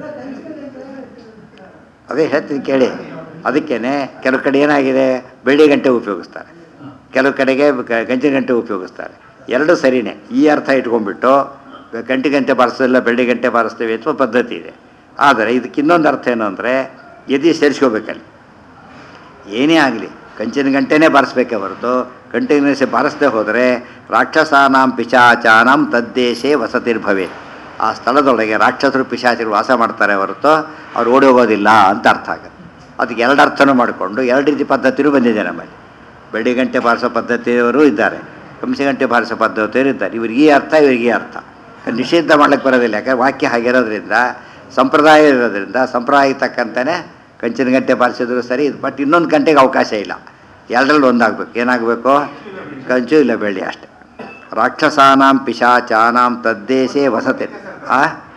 Speaker 1: ಅದೇ ಹೇಳ್ತೀನಿ ಕೇಳಿ ಅದಕ್ಕೇನೆ ಕೆಲವು ಕಡೆ ಏನಾಗಿದೆ ಬೆಳ್ಳಿ ಗಂಟೆ ಉಪಯೋಗಿಸ್ತಾರೆ ಕೆಲವು ಕಡೆಗೆ ಕ- ಕಂಚಿನ ಗಂಟೆ ಉಪಯೋಗಿಸ್ತಾರೆ ಎರಡೂ ಸರಿನೇ ಈ ಅರ್ಥ ಇಟ್ಕೊಂಡ್ಬಿಟ್ಟು ಗಂಟೆ ಗಂಟೆ ಬಾರಿಸೋದಿಲ್ಲ ಬೆಳ್ಳಿ ಗಂಟೆ ಬಾರಿಸ್ತೀವಿ ಅಥವಾ ಪದ್ಧತಿ ಇದೆ ಆದರೆ ಇದಕ್ಕೆ ಇನ್ನೊಂದು ಅರ್ಥ ಏನು ಅಂದರೆ ಎದೆ ಸೇರಿಸ್ಕೋಬೇಕಲ್ಲಿ ಏನೇ ಆಗಲಿ ಕಂಚಿನ ಗಂಟೆನೇ ಬಾರಿಸ್ಬೇಕೇ ಹೊರತು ಕಂಟಿನ್ಯೂಸ್ ಬಾರಿಸದೆ ಹೋದರೆ ರಾಕ್ಷಸಾನಾಂ ಪಿಶಾಚಾನಾಂ ತದ್ದೇಶೇ ವಸತಿರ್ಭವೆ ಆ ಸ್ಥಳದೊಳಗೆ ರಾಕ್ಷಸರು ಪಿಶಾಚರು ವಾಸ ಮಾಡ್ತಾರೆ ಹೊರತು ಅವ್ರು ಓಡಿ ಹೋಗೋದಿಲ್ಲ ಅಂತ ಅರ್ಥ ಆಗುತ್ತೆ ಅದಕ್ಕೆ ಎರಡು ಅರ್ಥನೂ ಮಾಡಿಕೊಂಡು ಎರಡು ರೀತಿ ಪದ್ಧತಿನೂ ಬಂದಿದೆ ನಮ್ಮಲ್ಲಿ ಬೆಳ್ಳಿ ಗಂಟೆ ಬಾರಿಸೋ ಪದ್ಧತಿಯವರು ಇದ್ದಾರೆ ಕಂಸಿ ಗಂಟೆ ಬಾರಿಸೋ ಪದ್ಧತಿಯವರು ಇದ್ದಾರೆ ಇವ್ರಿಗೆ ಈ ಅರ್ಥ ಇವ್ರಿಗೆ ಈ ಅರ್ಥ ನಿಷೇಧ ಮಾಡ್ಲಿಕ್ಕೆ ಬರೋದಿಲ್ಲ ಯಾಕಂದ್ರೆ ವಾಕ್ಯ ಹಾಗಿರೋದ್ರಿಂದ ಸಂಪ್ರದಾಯ ಇರೋದ್ರಿಂದ ಸಂಪ್ರದಾಯಕ್ಕೆ ತಕ್ಕಂತೆಯೇ ಕಂಚಿನ ಗಂಟೆ ಬಾರಿಸಿದ್ರು ಸರಿ ಬಟ್ ಇನ್ನೊಂದು ಗಂಟೆಗೆ ಅವಕಾಶ ಇಲ್ಲ ಎರಡರಲ್ಲಿ ಒಂದಾಗಬೇಕು ಏನಾಗಬೇಕು ಕಂಚು ಇಲ್ಲ ಬೆಳ್ಳಿ ಅಷ್ಟೆ ರಾಕ್ಷಸಾನಾಂ ಪಿಶಾಚಾನಾಂ ತದ್ದೇಶೇ ವಸತೆ ಆ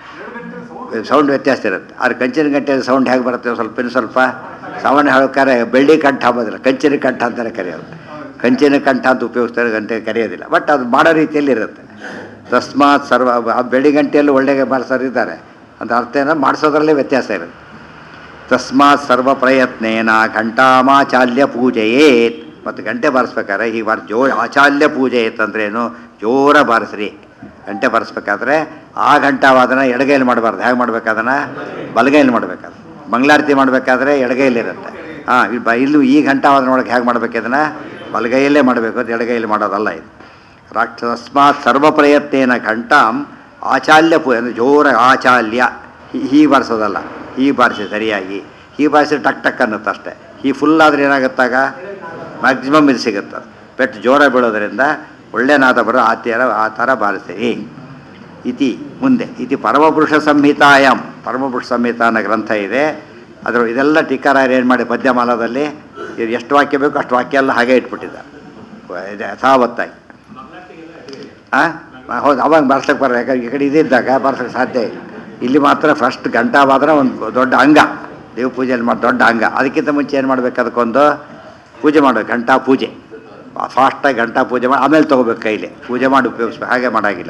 Speaker 1: ಸೌಂಡ್ ವ್ಯತ್ಯಾಸ ಇರುತ್ತೆ ಆದ್ರೆ ಕಂಚಿನ ಗಂಟೆ ಸೌಂಡ್ ಹೇಗೆ ಬರುತ್ತೆ ಸ್ವಲ್ಪ ಇನ್ನು ಸ್ವಲ್ಪ ಸಾಮಾನ್ಯ ಹೇಳ್ಬೇಕಾದ್ರೆ ಬೆಳ್ಳಿ ಕಂಠ ಅಂಬೋದಿಲ್ಲ ಕಂಚಿನ ಕಂಠ ಅಂತಲೇ ಕರೆಯೋದು ಕಂಚಿನ ಕಂಠ ಅಂತ ಉಪಯೋಗಿಸ್ತಾರೆ ಗಂಟೆ ಕರೆಯೋದಿಲ್ಲ ಬಟ್ ಅದು ಮಾಡೋ ರೀತಿಯಲ್ಲಿ ಇರುತ್ತೆ ತಸ್ಮಾತ್ ಸರ್ವ ಆ ಬೆಳ್ಳಿ ಗಂಟೆಯಲ್ಲಿ ಒಳ್ಳೆಯ ಬಾರಿಸೋರು ಇದ್ದಾರೆ ಅಂತ ಅರ್ಥ ಏನೋ ಮಾಡಿಸೋದ್ರಲ್ಲೇ ವ್ಯತ್ಯಾಸ ಇರುತ್ತೆ ತಸ್ಮಾತ್ ಸರ್ವ ಪ್ರಯತ್ನೇನ ಘಂಟಾಮಾಚಾಲ್ಯ ಪೂಜೆಯೇತ್ ಮತ್ತು ಗಂಟೆ ಬಾರಿಸ್ಬೇಕಾದ್ರೆ ಈ ಬಾರ್ ಜೋ ಆಚಾಲ್ಯ ಪೂಜೆ ಅಂತಂದ್ರೇನು ಜೋರ ಬಾರಿಸ್ರಿ ಗಂಟೆ ಬಾರಿಸ್ಬೇಕಾದ್ರೆ ಆ ಘಂಟಾವಾದನ ಎಡಗೈಲಿ ಮಾಡಬಾರ್ದು ಹೇಗೆ ಮಾಡ್ಬೇಕಾದನ್ನ ಬಲಗೈಲಿ ಮಾಡಬೇಕಾದ್ರೆ ಮಂಗಳಾರತಿ ಮಾಡಬೇಕಾದ್ರೆ ಎಡಗೈಲಿರುತ್ತೆ ಹಾಂ ಇಲ್ಲೂ ಈ ಘಂಟಾವಾದನ ಒಳಗೆ ಹೇಗೆ ಮಾಡ್ಬೇಕು ಅದನ್ನು ಬಲಗೈಯಲ್ಲೇ ಮಾಡಬೇಕು ಅದು ಎಡಗೈಯಲ್ಲಿ ಮಾಡೋದಲ್ಲ ಇದು ರಾಕ್ಷಸಸ್ಮಾತ್ ಸರ್ವ ಪ್ರಯತ್ನೇನ ಘಂಟಾಂ ಆಚಾಲ್ಯ ಪೂ ಅಂದರೆ ಜೋರ ಆಚಾಲ್ಯ ಹೀ- ಹೀಗೆ ಬಾರಿಸೋದಲ್ಲ ಹೀಗೆ ಬಾರಿಸಿ ಸರಿಯಾಗಿ ಹೀಗೆ ಬಾರಿಸಿ ಟಕ್ ಟಕ್ ಅನ್ನುತ್ತೆ ಅಷ್ಟೇ ಈ ಫುಲ್ ಆದರೆ ಏನಾಗುತ್ತಾಗ ಮ್ಯಾಕ್ಸಿಮಮ್ ಇದು ಸಿಗುತ್ತೆ ಪೆಟ್ಟು ಜೋರ ಬೀಳೋದ್ರಿಂದ ಒಳ್ಳೆ ನಾದ ಬರೋ ಆ ಥರ ಆ ಥರ ಬಾರಿಸಿರಿ ಇತಿ ಮುಂದೆ ಇತಿ ಪರಮಪುರುಷ ಸಂಹಿತಾಯಾಮ್ ಪರಮಪುರುಷ ಸಂಹಿತ ಅನ್ನೋ ಗ್ರಂಥ ಇದೆ ಅದರ ಇದೆಲ್ಲ ಟೀಕಾರಾಯರು ಏನು ಮಾಡಿ ಪದ್ಯಮಾಲದಲ್ಲಿ ಇದು ಎಷ್ಟು ವಾಕ್ಯ ಬೇಕು ಅಷ್ಟು ವಾಕ್ಯ ಎಲ್ಲ ಹಾಗೆ ಇಟ್ಬಿಟ್ಟಿದ್ದಾರೆ ಇದು ಯಥಾವತ್ತಾಗಿ ಹಾಂ ಹೌದು ಅವಾಗ ಬಾರ್ಸಕ್ಕೆ ಬರಲ್ಲ ಯಾಕಂದ್ರೆ ಈ ಕಡೆ ಇದ್ದಾಗ ಬಾರ್ಸಕ್ಕೆ ಸಾಧ್ಯ ಇಲ್ಲ ಇಲ್ಲಿ ಮಾತ್ರ ಫಸ್ಟ್ ಘಂಟಾವಾದನ ಒಂದು ದೊಡ್ಡ ಅಂಗ ದೇವ ಪೂಜೆಯಲ್ಲಿ ಮಾಡಿ ದೊಡ್ಡ ಅಂಗ ಅದಕ್ಕಿಂತ ಮುಂಚೆ ಏನು ಮಾಡ್ಬೇಕು ಅದಕ್ಕೊಂದು ಪೂಜೆ ಮಾಡಬೇಕು ಘಂಟಾ ಪೂಜೆ ಫಾಸ್ಟಾಗಿ ಘಂಟಾ ಪೂಜೆ ಮಾಡಿ ಆಮೇಲೆ ತೊಗೋಬೇಕು ಕೈಲಿ ಪೂಜೆ ಮಾಡಿ ಉಪಯೋಗಿಸ್ಬೇಕು ಹಾಗೆ ಮಾಡೋಂಗಿಲ್ಲ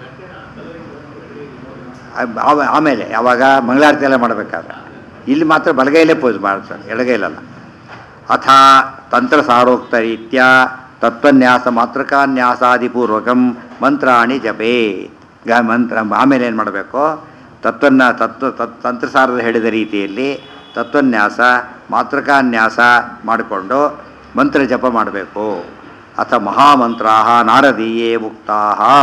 Speaker 1: ಆ- ಆವ- ಆಮೇಲೆ ಯಾವಾಗ ಮಂಗಳಾರತಿ ಎಲ್ಲ ಮಾಡಬೇಕಾದ್ರೆ ಇಲ್ಲಿ ಮಾತ್ರ ಬಲಗೈಲೇ ಪೂಜೆ ಮಾಡ್ತಾರೆ ಎಡಗೈಲಲ್ಲ ಅಥ ತಂತ್ರ ಸಾರೋಕ್ತ ರೀತ್ಯ ತತ್ವನ್ಯಾಸ ಮಾತೃಕಾನ್ಯಾಸಾದಿಪೂರ್ವಕಂ ಮಂತ್ರಾಣಿ ಜಪೇ ಗ ಮಂತ್ರ ಆಮೇಲೆ ಏನು ಮಾಡಬೇಕು ತತ್ವನ್ನ ತತ್ವ ತತ್ ತಂತ್ರಸಾರದ ಹೇಳಿದ ರೀತಿಯಲ್ಲಿ ತತ್ವನ್ಯಾಸ ಮಾತೃಕಾನ್ಯಾಸ ಮಾಡಿಕೊಂಡು ಮಂತ್ರ ಜಪ ಮಾಡಬೇಕು ಅಥ ಮಹಾಮಂತ್ರಾ ನಾರದೀಯೇ ಮುಕ್ತಾ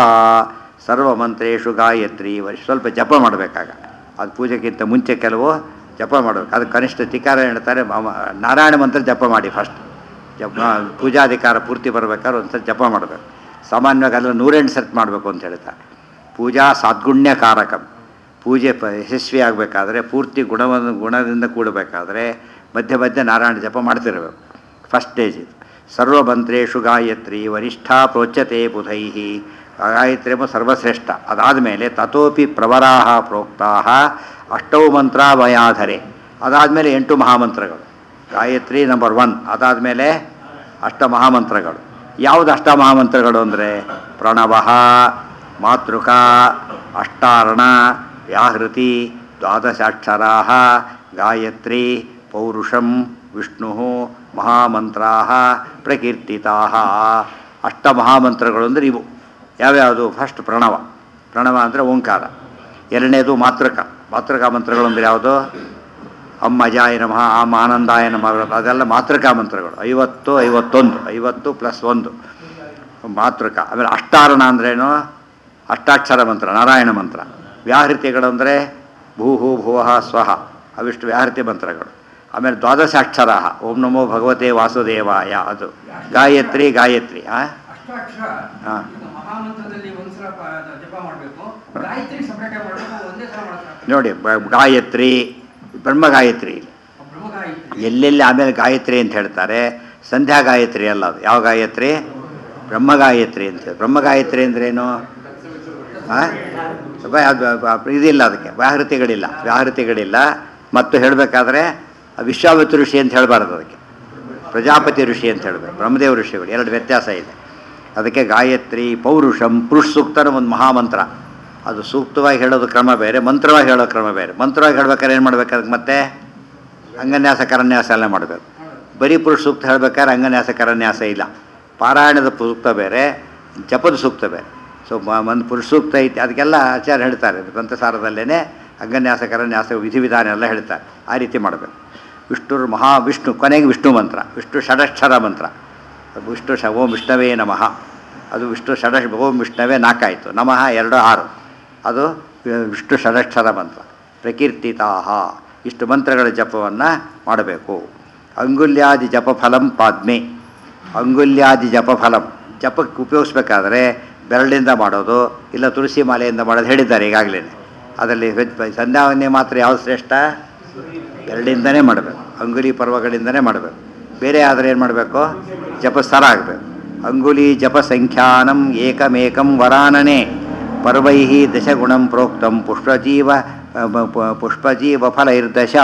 Speaker 1: ಸರ್ವಮಂತ್ರೇಶು ಗಾಯತ್ರಿ ವರಿ- ಸ್ವಲ್ಪ ಜಪ ಮಾಡಬೇಕಾಗ ಅದು ಪೂಜೆಗಿಂತ ಮುಂಚೆ ಕೆಲವು ಜಪ ಮಾಡಬೇಕು ಅದು ಕನಿಷ್ಠ ತಿಕಾರ ಹೇಳ್ತಾರೆ ಮ- ನಾರಾಯಣ ಮಂತ್ರ ಜಪ ಮಾಡಿ ಫಸ್ಟ್ ಜಪ ಪೂಜಾಧಿಕಾರ ಪೂರ್ತಿ ಬರ್ಬೇಕಾದ್ರೆ ಒಂದು ಸರಿ ಜಪ ಮಾಡಬೇಕು ಸಾಮಾನ್ಯವಾಗಿ ಅದರಲ್ಲಿ ನೂರೆಂಟು ಸರ್ತಿ ಮಾಡಬೇಕು ಅಂತ ಹೇಳ್ತಾರೆ ಪೂಜಾ ಸದ್ಗುಣ್ಯಕಾರಕಂ ಪೂಜೆ ಪ ಯಶಸ್ವಿ ಆಗಬೇಕಾದ್ರೆ ಪೂರ್ತಿ ಗುಣವನ್ನು ಗುಣದಿಂದ ಕೂಡಬೇಕಾದ್ರೆ ಮಧ್ಯೆ ಮಧ್ಯೆ ನಾರಾಯಣ ಜಪ ಮಾಡ್ತಿರಬೇಕು ಫಸ್ಟ್ ಸ್ಟೇಜ್ ಇದು ಸರ್ವಮಂತ್ರೇಶು ಗಾಯತ್ರಿ ವರಿಷ್ಠಾ ಪ್ರೋಚ್ಯತೆ ಬುಧೈ ಗಾಯತ್ರಿ ಎಂಬ ಸರ್ವಶ್ರೇಷ್ಠ ಅದಾದಮೇಲೆ ತಥೋಪಿ ಪ್ರವರಾಹ ಪ್ರೋಕ್ತಾ ಅಷ್ಟೌ ಮಂತ್ರ ವಯಾಧರೆ ಅದಾದಮೇಲೆ ಎಂಟು ಮಹಾಮಂತ್ರಗಳು ಗಾಯತ್ರಿ ನಂಬರ್ ಒನ್ ಅದಾದಮೇಲೆ ಅಷ್ಟ ಮಹಾಮಂತ್ರಗಳು ಯಾವುದು ಅಷ್ಟ ಮಹಾಮಂತ್ರಗಳು ಅಂದರೆ ಪ್ರಣವ ಮಾತೃಕ ಅಷ್ಟಾರಣ ವ್ಯಾಹೃತಿ ದ್ವಾದಶಾಕ್ಷರಾ ಗಾಯತ್ರಿ ಪೌರುಷಂ ವಿಷ್ಣು ಮಹಾಮಂತ್ರಾ ಪ್ರಕೀರ್ತಿತಾ ಅಷ್ಟ ಮಹಾಮಂತ್ರಗಳು ಅಂದರೆ ಇವು ಯಾವ್ಯಾವುದು ಫಸ್ಟ್ ಪ್ರಣವ ಪ್ರಣವ ಅಂದರೆ ಓಂಕಾರ ಎರಡನೇದು ಮಾತೃಕ ಮಾತೃಕಾ ಮಂತ್ರಗಳು ಅಂದರೆ ಯಾವುದು ಅಮ್ಮಜಾಯ ನಮಃ ಆಮ ಆನಂದಾಯ ನಮಃ ಅದೆಲ್ಲ ಮಾತೃಕಾ ಮಂತ್ರಗಳು ಐವತ್ತು ಐವತ್ತೊಂದು ಐವತ್ತು ಪ್ಲಸ್ ಒಂದು ಮಾತೃಕ ಆಮೇಲೆ ಅಷ್ಟಾರಣ ಅಂದ್ರೇನು ಅಷ್ಟಾಕ್ಷರ ಮಂತ್ರ ನಾರಾಯಣ ಮಂತ್ರ ವ್ಯಾಹೃತಿಗಳು ಅಂದರೆ ಭೂಹು ಭುವಃ ಸ್ವಹ ಅವಿಷ್ಟು ವ್ಯಾಹೃತಿ ಮಂತ್ರಗಳು ಆಮೇಲೆ ದ್ವಾದಶಾಕ್ಷರ ಓಂ ನಮೋ ಭಗವತೆ ವಾಸುದೇವಾಯ ಅದು ಗಾಯತ್ರಿ ಗಾಯತ್ರಿ ಆ
Speaker 2: ಅಷ್ಟಾಕ್ಷರ
Speaker 1: ಹಾ.
Speaker 2: ಈಗ ಮಹಾಮಂತ್ರದಲ್ಲಿ ಒಂದ್ಸಲ ಪ- ಅದು ಜಪ ಮಾಡಬೇಕು ಗಾಯತ್ರಿ ಸಪ್ರೇಟ್ ಆಗಿ ಮಾಡಬೇಕು ಒಂದೇ ಸಲ ಮಾಡಬೇಕು
Speaker 1: ನೋಡಿ ಬ- ಗಾಯತ್ರಿ ಬ್ರಹ್ಮ ಗಾಯತ್ರಿ
Speaker 2: ಬ್ರಹ್ಮ ಗಾಯತ್ರಿ
Speaker 1: ಎಲ್ಲೆಲ್ಲಿ ಆಮೇಲೆ ಗಾಯತ್ರಿ ಅಂತ ಹೇಳ್ತಾರೆ ಸಂಧ್ಯಾ ಗಾಯತ್ರಿ ಅಲ್ಲ ಅದು ಯಾವ ಗಾಯತ್ರಿ ಬ್ರಹ್ಮ ಗಾಯತ್ರಿ ಅಂತ ಹೇಳಿ. ಬ್ರಹ್ಮ ಗಾಯತ್ರಿ ಅಂದ್ರೇನು ಆ? ಬ- ಅದು ಬ- ಇದಿಲ್ಲ ಅದಕ್ಕೆ ವ್ಯಾಹೃತಿಗಳಿಲ್ಲ ವ್ಯಾಹೃತಿಗಳಿಲ್ಲ ಮತ್ತು ಹೇಳಬೇಕಾದ್ರೆ ವಿಶ್ವಾಮಿತ್ರ ಋಷಿ ಅಂತ ಹೇಳಬಾರ್ದು ಅದಕ್ಕೆ ಪ್ರಜಾಪತಿ ಋಷಿ ಅಂತ ಹೇಳಬೇಕು ಬ್ರಹ್ಮದೇವ ಋಷಿಗಳು ಎರಡು ವ್ಯತ್ಯಾಸ ಇದೆ ಅದಕ್ಕೆ ಗಾಯತ್ರಿ ಪೌರುಷಂ ಪುರುಷ ಸೂಕ್ತನ ಒಂದು ಮಹಾಮಂತ್ರ ಅದು ಸೂಕ್ತವಾಗಿ ಹೇಳೋದು ಕ್ರಮ ಬೇರೆ ಮಂತ್ರವಾಗಿ ಹೇಳೋ ಕ್ರಮ ಬೇರೆ ಮಂತ್ರವಾಗಿ ಹೇಳ್ಬೇಕಾದ್ರೆ ಏನು ಮಾಡ್ಬೇಕು ಅದಕ್ಕೆ ಮತ್ತೆ ಅಂಗನ್ಯಾಸ ಕರನ್ಯಾಸ ಎಲ್ಲ ಮಾಡಬೇಕು ಬರೀ ಪುರುಷ ಸೂಕ್ತ ಹೇಳ್ಬೇಕಾದ್ರೆ ಅಂಗನ್ಯಾಸ ಕರನ್ಯಾಸ ಇಲ್ಲ ಪಾರಾಯಣದ ಸೂಕ್ತ ಬೇರೆ ಜಪದ ಸೂಕ್ತ ಬೇರೆ ಸೊ ಒಂದು ಪುರುಷ ಸೂಕ್ತ ಐತಿ ಅದಕ್ಕೆಲ್ಲ ಆಚಾರ್ಯ ಹೇಳ್ತಾರೆ ಗ್ರಂಥಸಾರದಲ್ಲೇ ಅಂಗನ್ಯಾಸ ಕರನ್ಯಾಸ ವಿಧಿವಿಧಾನ ಎಲ್ಲ ಹೇಳ್ತಾರೆ ಆ ರೀತಿ ಮಾಡಬೇಕು ವಿಷ್ಣುರ್ ಮಹಾವಿಷ್ಣು ಕೊನೆಗೆ ವಿಷ್ಣು ಮಂತ್ರ ವಿಷ್ಣು ಷಡಕ್ಷರ ಮಂತ್ರ ವಿಷ್ಣು ಶ ಓಂ ವಿಷ್ಣವೇ ನಮಃ ಅದು ವಿಷ್ಣು ಷಡ ಓಂ ವಿಷ್ಣವೇ ನಾಲ್ಕಾಯಿತು ನಮಃ ಎರಡು ಆರು ಅದು ವಿಷ್ಣು ಷಡಕ್ಷರ ಮಂತ್ರ ಪ್ರಕೀರ್ತಿತಾಹ ಇಷ್ಟು ಮಂತ್ರಗಳ ಜಪವನ್ನು ಮಾಡಬೇಕು ಅಂಗುಲ್ಯಾದಿ ಜಪಫಲಂ ಪಾದ್ಮೆ ಅಂಗುಲ್ಯಾದಿ ಜಪಫಲಂ ಜಪಕ್ಕೆ ಉಪಯೋಗಿಸ್ಬೇಕಾದ್ರೆ ಬೆರಳಿಂದ ಮಾಡೋದು ಇಲ್ಲ ತುಳಸಿ ಮಾಲೆಯಿಂದ ಮಾಡೋದು ಹೇಳಿದ್ದಾರೆ ಈಗಾಗಲೇ ಅದರಲ್ಲಿ ವೆಜ್- ಸಂಧ್ಯಾವನ್ನೇ ಮಾತ್ರ ಯಾವುದು ಶ್ರೇಷ್ಠ ಬೆರಳಿಂದನೇ ಮಾಡಬೇಕು ಅಂಗುಲಿ ಪರ್ವಗಳಿಂದನೇ ಮಾಡಬೇಕು ಬೇರೆ ಆದರೆ ಏನು ಮಾಡಬೇಕು ಜಪಸ್ಥರ ಆಗಬೇಕು ಅಂಗುಲಿ ಜಪ ಸಂಖ್ಯಾನಂ ಏಕಮೇಕಂ ವರಾನನೆ ಪರ್ವೈ ದಶಗುಣಂ ಪ್ರೋಕ್ತಂ ಪುಷ್ಪಜೀವ ಪುಷ್ಪಜೀವ ಫಲ ಇರ್ದಶ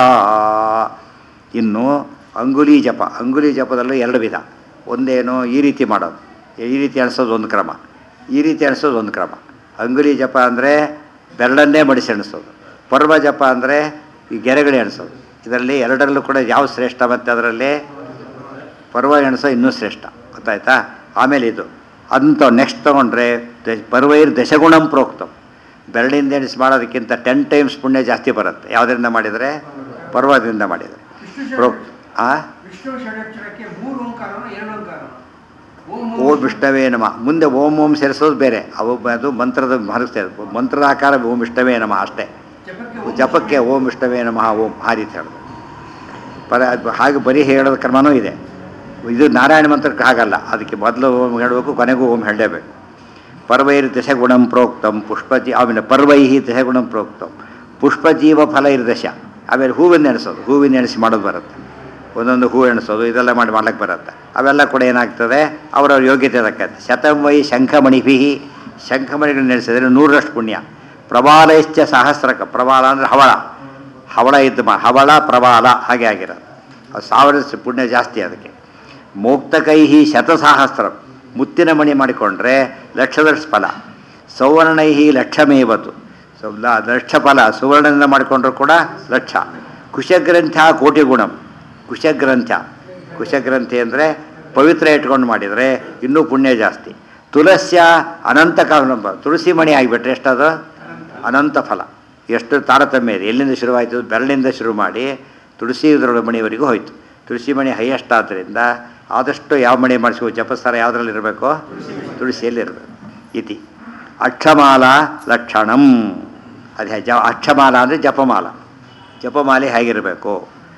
Speaker 1: ಇನ್ನು ಅಂಗುಲಿ ಜಪ ಅಂಗುಲಿ ಜಪದಲ್ಲೂ ಎರಡು ವಿಧ ಒಂದೇನು ಈ ರೀತಿ ಮಾಡೋದು ಈ ರೀತಿ ಅನಿಸೋದು ಒಂದು ಕ್ರಮ ಈ ರೀತಿ ಅನಿಸೋದು ಒಂದು ಕ್ರಮ ಅಂಗುಲಿ ಜಪ ಅಂದರೆ ಬೆರಳನ್ನೇ ಮಡಿಸಿ ಎಣಿಸೋದು ಪರ್ವ ಜಪ ಅಂದರೆ ಈ ಗೆರೆಗಳು ಎಣಿಸೋದು ಇದರಲ್ಲಿ ಎರಡರಲ್ಲೂ ಕೂಡ ಯಾವ ಶ್ರೇಷ್ಠ ಮತ್ತು ಅದರಲ್ಲಿ ಪರ್ವ ಎಣಿಸೋ ಇನ್ನೂ ಶ್ರೇಷ್ಠ ಗೊತ್ತಾಯ್ತಾ ಆಮೇಲೆ ಇದು ಅಂತ ನೆಕ್ಸ್ಟ್ ತೊಗೊಂಡ್ರೆ ದ- ಪರ್ವೈರ್ ದಶಗುಣಂ ಪ್ರೋಕ್ತಂ ಬೆರಳಿಂದ ಎಣಿಸಿ ಮಾಡೋದಕ್ಕಿಂತ ಟೆನ್ ಟೈಮ್ಸ್ ಪುಣ್ಯ ಜಾಸ್ತಿ ಬರುತ್ತೆ ಯಾವುದರಿಂದ ಮಾಡಿದರೆ ಪರ್ವದಿಂದ ಮಾಡಿದರೆ
Speaker 2: ವಿಷ್ಣು
Speaker 1: ಪ್ರೋ
Speaker 2: ಷಡ್-
Speaker 1: ಆ
Speaker 2: ವಿಷ್ಣು ಷಡಕ್ಷರಕ್ಕೆ ಮೂರು ಓಂಕಾರನ ಎರಡು ಓಂಕಾರನ ಓಂ
Speaker 1: ಓಂ ವಿಷ್ಣವೇ ನಮ ಮುಂದೆ ಓಂ ಓಂ ಸೇರಿಸೋದು ಬೇರೆ ಅವು ಅದು ಮಂತ್ರದ ಹರಿಸ್ತೇವೆ ಮಂತ್ರದ ಆಕಾರ ಓಂ ವಿಷ್ಣವೇ ನಮ ಅಷ್ಟೇ
Speaker 2: ಜಪಕ್ಕೆ ಓಂ
Speaker 1: ಜಪಕ್ಕೆ ಓಂ ವಿಷ್ಣವೇ ನಮಃ ಓಂ ಆ ರೀತಿ ಹೇಳೋದು ಪರ ಅದು ಹಾಗೆ ಬರೀ ಹೇಳೋದ ಕ್ರಮನೂ ಇದೆ ಇದು ನಾರಾಯಣ ಮಂತ್ರಕ್ಕೆ ಹಾಗಲ್ಲ ಅದಕ್ಕೆ ಮೊದಲು ಓಂ ಹೇಳಬೇಕು ಕೊನೆಗೂ ಓಂ ಹೇಳಲೇಬೇಕು ಪರ್ವೈರ್ ದಶಗುಣಂ ಪ್ರೋಕ್ತಂ ಪುಷ್ಪಜಿ ಆಮೇಲೆ ಪರ್ವೈಹಿ ದಶಗುಣಂ ಪ್ರೋಕ್ತಂ ಪುಷ್ಪಜೀವ ಫಲ ಇರ್ದಶ ಆಮೇಲೆ ಹೂವಿನ ಎಣಿಸೋದು ಹೂವಿನ ಎಣಿಸಿ ಮಾಡೋದು ಬರುತ್ತೆ ಒಂದೊಂದು ಹೂ ಎಣಿಸೋದು ಇದೆಲ್ಲ ಮಾಡಿ ಮಾಡ್ಲಿಕ್ಕೆ ಬರುತ್ತೆ ಅವೆಲ್ಲ ಕೂಡ ಏನಾಗ್ತದೆ ಅವರವ್ರ ಯೋಗ್ಯತೆ ತಕ್ಕಂತೆ ಶತಂ ವೈ ಶಂಖಮಣಿಭಿ ಶಂಖಮಣಿಗಳನ್ನ ಎಣಿಸಿದ್ರೆ ನೂರರಷ್ಟು ಪುಣ್ಯ ಪ್ರಬಾಲೈಶ್ಚ ಸಹಸ್ರಕ ಪ್ರಬಾಲ ಅಂದರೆ ಹವಳ ಹವಳ ಇದ್ದು ಮಾ ಹವಳ ಪ್ರಬಾಲ ಹಾಗೆ ಆಗಿರೋದು ಅದು ಸಾವಿರ ಪುಣ್ಯ ಜಾಸ್ತಿ ಅದಕ್ಕೆ ಮೋಕ್ತಕೈಹಿ ಶತಸಹಸ್ರ ಮುತ್ತಿನ ಮಣಿ ಮಾಡಿಕೊಂಡ್ರೆ ಲಕ್ಷದಷ್ಟು ಫಲ ಸೌವರ್ಣೈಹಿ ಲಕ್ಷಮೇವತು ಸೊ ಲ- ಲಕ್ಷ ಫಲ ಸುವರ್ಣದಿಂದ ಮಾಡಿಕೊಂಡ್ರು ಕೂಡ ಲಕ್ಷ ಕುಶಗ್ರಂಥ ಕೋಟಿ ಗುಣಂ ಕುಶಗ್ರಂಥ ಕುಶಗ್ರಂಥಿ ಅಂದರೆ ಪವಿತ್ರ ಇಟ್ಕೊಂಡು ಮಾಡಿದರೆ ಇನ್ನೂ ಪುಣ್ಯ ಜಾಸ್ತಿ ತುಳಸ್ಯ ಅನಂತ ಕಾಲ ತುಳಸಿ ಮಣಿ ಆಗಿಬಿಟ್ರೆ ಎಷ್ಟದು ಅನಂತ ಫಲ ಎಷ್ಟು ತಾರತಮ್ಯ ಇದೆ ಎಲ್ಲಿಂದ ಶುರುವಾಯಿತು ಬೆರಳಿಂದ ಶುರು ಮಾಡಿ ತುಳಸಿ ಇದರೊಳ ಮಣಿವರೆಗೂ ಹೋಯಿತು ತುಳಸಿ ಮಣಿ ಹೈಯೆಸ್ಟ್ ಆದ್ದರಿಂದ ಆದಷ್ಟು ಯಾವ ಮಣಿ ಮಾಡಿಸ್ಕೋ ಜಪಸ್ತಾರ ಯಾವುದ್ರಲ್ಲಿ ಇರಬೇಕು ತುಳಸಿಯಲ್ಲಿ ಇರಬೇಕು ಇತಿ ಅಕ್ಷಮಾಲ ಲಕ್ಷಣಂ ಅದೇ ಜ ಅಕ್ಷಮಾಲ ಅಂದರೆ ಜಪಮಾಲ ಜಪಮಾಲೆ ಹೇಗಿರಬೇಕು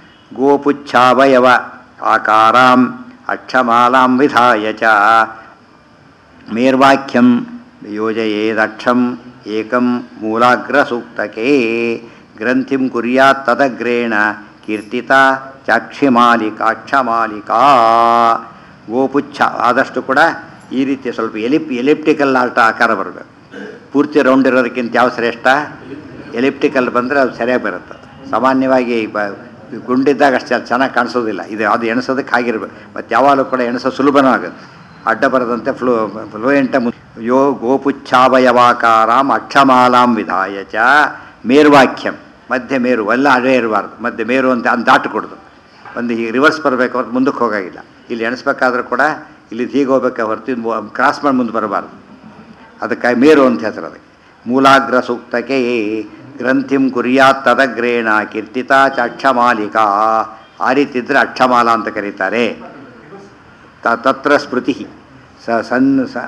Speaker 1: ಗೋಪುಚ್ಛಾವಯವ ಆಕಾರಾಂ ಅಕ್ಷಮಾಲಾಂ ವಿಧಾಯ ಚ ಮೇರ್ವಾಕ್ಯಂ ಯೋಜಯೇದಕ್ಷಂ ಏಕಂ ಮೂಲಾಗ್ರಸೂಕ್ತಕೆ ಗ್ರಂಥಿಂ ಕುರ್ಯಾತ್ ತದಗ್ರೇಣ ಕೀರ್ತಿತ ಚಾಕ್ಷಿಮಾಲಿಕಾಕ್ಷಮಾಲಿಕಾ ಗೋಪುಚ್ಛ ಆದಷ್ಟು ಕೂಡ ಈ ರೀತಿ ಸ್ವಲ್ಪ ಎಲಿಪ್ ಎಲಿಪ್ಟಿಕಲ್ ಆಲ್ಟ ಆಕಾರ ಬರಬೇಕು ಪೂರ್ತಿ ರೌಂಡ್ ಇರೋದಕ್ಕಿಂತ ಯಾವ ಶ್ರೇಷ್ಠ ಎಲಿಪ್ಟಿಕಲ್ ಬಂದರೆ ಅದು ಸರಿಯಾಗಿ ಬರುತ್ತೆ ಸಾಮಾನ್ಯವಾಗಿ ಬ ಗುಂಡಿದ್ದಾಗ ಅಷ್ಟು ಚೆನ್ನಾಗಿ ಕಾಣಿಸೋದಿಲ್ಲ ಇದು ಅದು ಎಣಿಸೋದಕ್ಕೆ ಆಗಿರ್ಬೇಕು ಮತ್ತು ಯಾವಾಗಲೂ ಕೂಡ ಎಣಿಸೋ ಸುಲಭನೂ ಆಗುತ್ತೆ ಅಡ್ಡ ಬರದಂತೆ ಫ್ಲೋ ಫ್ಲೂಯೆಂಟ ಮು ಯೋ ಗೋಪುಚ್ಛಾವಯವಾಕಾರಾಂ ಅಕ್ಷಮಾಲಾಂ ವಿಧಾಯ ಚ ಮೇರ್ವಾಕ್ಯಂ ಮಧ್ಯೆ ಮೇರು ಎಲ್ಲ ಅದೇ ಇರಬಾರ್ದು ಮಧ್ಯೆ ಮೇರು ಅಂತ ಅದು ದಾಟು ಒಂದು ಹೀಗೆ ರಿವರ್ಸ್ ಬರಬೇಕು ಹೊರತು ಮುಂದಕ್ಕೆ ಹೋಗಾಗಿಲ್ಲ ಇಲ್ಲಿ ಎಣಿಸ್ಬೇಕಾದ್ರೂ ಕೂಡ ಇಲ್ಲಿ ಹೀಗೆ ಹೋಗ್ಬೇಕಾ ಹೊರತು ಇದು ಕ್ರಾಸ್ ಮಾಡಿ ಮುಂದೆ ಬರಬಾರ್ದು ಅದಕ್ಕೆ ಮೇರು ಅಂತ ಹೆಸರು ಅದಕ್ಕೆ ಮೂಲಾಗ್ರ ಸೂಕ್ತಕ್ಕೆ ಗ್ರಂಥಿಂ ಕುರ್ಯಾತ್ ತದಗ್ರೇಣ ಕೀರ್ತಿತಾ ಚ ಅಕ್ಷಮಾಲಿಕಾ ಆ ರೀತಿ ಇದ್ದರೆ ಅಕ್ಷಮಾಲ ಅಂತ ಕರೀತಾರೆ ತ ತತ್ರ ಸ್ಮೃತಿ ಸ ಸನ್ ಸ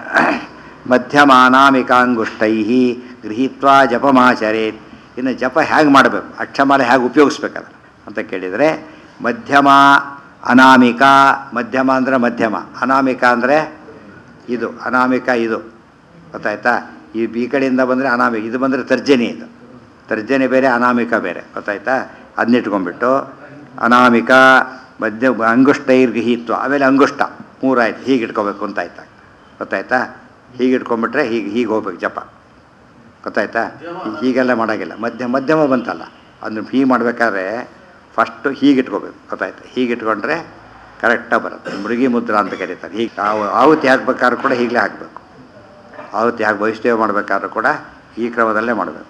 Speaker 1: ಮಧ್ಯಮಾನಾಮಿಕಾಂಗುಷ್ಟೈ ಗೃಹೀತ್ವಾ ಜಪಮಾಚರೇತ್ ಇನ್ನು ಜಪ ಹೇಗೆ ಮಾಡಬೇಕು ಅಕ್ಷಮಾಲೆ ಹೇಗೆ ಉಪಯೋಗಿಸ್ಬೇಕದ ಅಂತ ಕೇಳಿದರೆ ಮಧ್ಯಮ ಅನಾಮಿಕ ಮಧ್ಯಮ ಅಂದರೆ ಮಧ್ಯಮ ಅನಾಮಿಕ ಅಂದರೆ ಇದು ಅನಾಮಿಕ ಇದು ಗೊತ್ತಾಯ್ತಾ ಈ ಈ ಕಡೆಯಿಂದ ಬಂದರೆ ಅನಾಮಿಕ ಇದು ಬಂದರೆ ತರ್ಜನಿ ಇದು ತರ್ಜನಿ ಬೇರೆ ಅನಾಮಿಕ ಬೇರೆ ಗೊತ್ತಾಯ್ತಾ ಅದನ್ನ ಇಟ್ಕೊಂಡ್ಬಿಟ್ಟು ಅನಾಮಿಕ ಮಧ್ಯ ಅಂಗುಷ್ಟೈರ್ಗಹಿತ್ವ ಆಮೇಲೆ ಅಂಗುಷ್ಟ ಮೂರಾಯ್ತು ಹೀಗೆ ಇಟ್ಕೋಬೇಕು ಅಂತ ಆಯ್ತಾ ಗೊತ್ತಾಯ್ತಾ ಹೀಗೆ ಇಟ್ಕೊಂಡ್ಬಿಟ್ರೆ ಹೀಗೆ ಹೀಗೆ ಹೋಗ್ಬೇಕು ಜಪ ಗೊತ್ತಾಯ್ತಾ ಹೀ- ಹೀಗೆಲ್ಲ ಮಾಡೋಂಗಿಲ್ಲ ಮಧ್ಯ ಮಧ್ಯಮ ಬಂತಲ್ಲ ಅದನ್ನ ಹೀಗೆ ಮಾಡಬೇಕಾದ್ರೆ ಫಸ್ಟು ಹೀಗೆ ಇಟ್ಕೋಬೇಕು ಗೊತ್ತಾಯ್ತಾ ಹೀಗೆ ಇಟ್ಕೊಂಡ್ರೆ ಕರೆಕ್ಟಾಗಿ ಬರುತ್ತೆ ಮೃಗಿ ಮುದ್ರಾ ಅಂತ ಕರೀತಾರೆ ಹೀಗೆ ಆವು- ಆಹುತಿ ಹಾಕ್ಬೇಕಾದ್ರೂ ಕೂಡ ಹೀಗಲೇ ಹಾಕಬೇಕು ಆಹುತಿ ಹಾಕಿ ವೈಷ್ಣವ ಮಾಡಬೇಕಾದ್ರೂ ಕೂಡ ಈ ಕ್ರಮದಲ್ಲೇ ಮಾಡಬೇಕು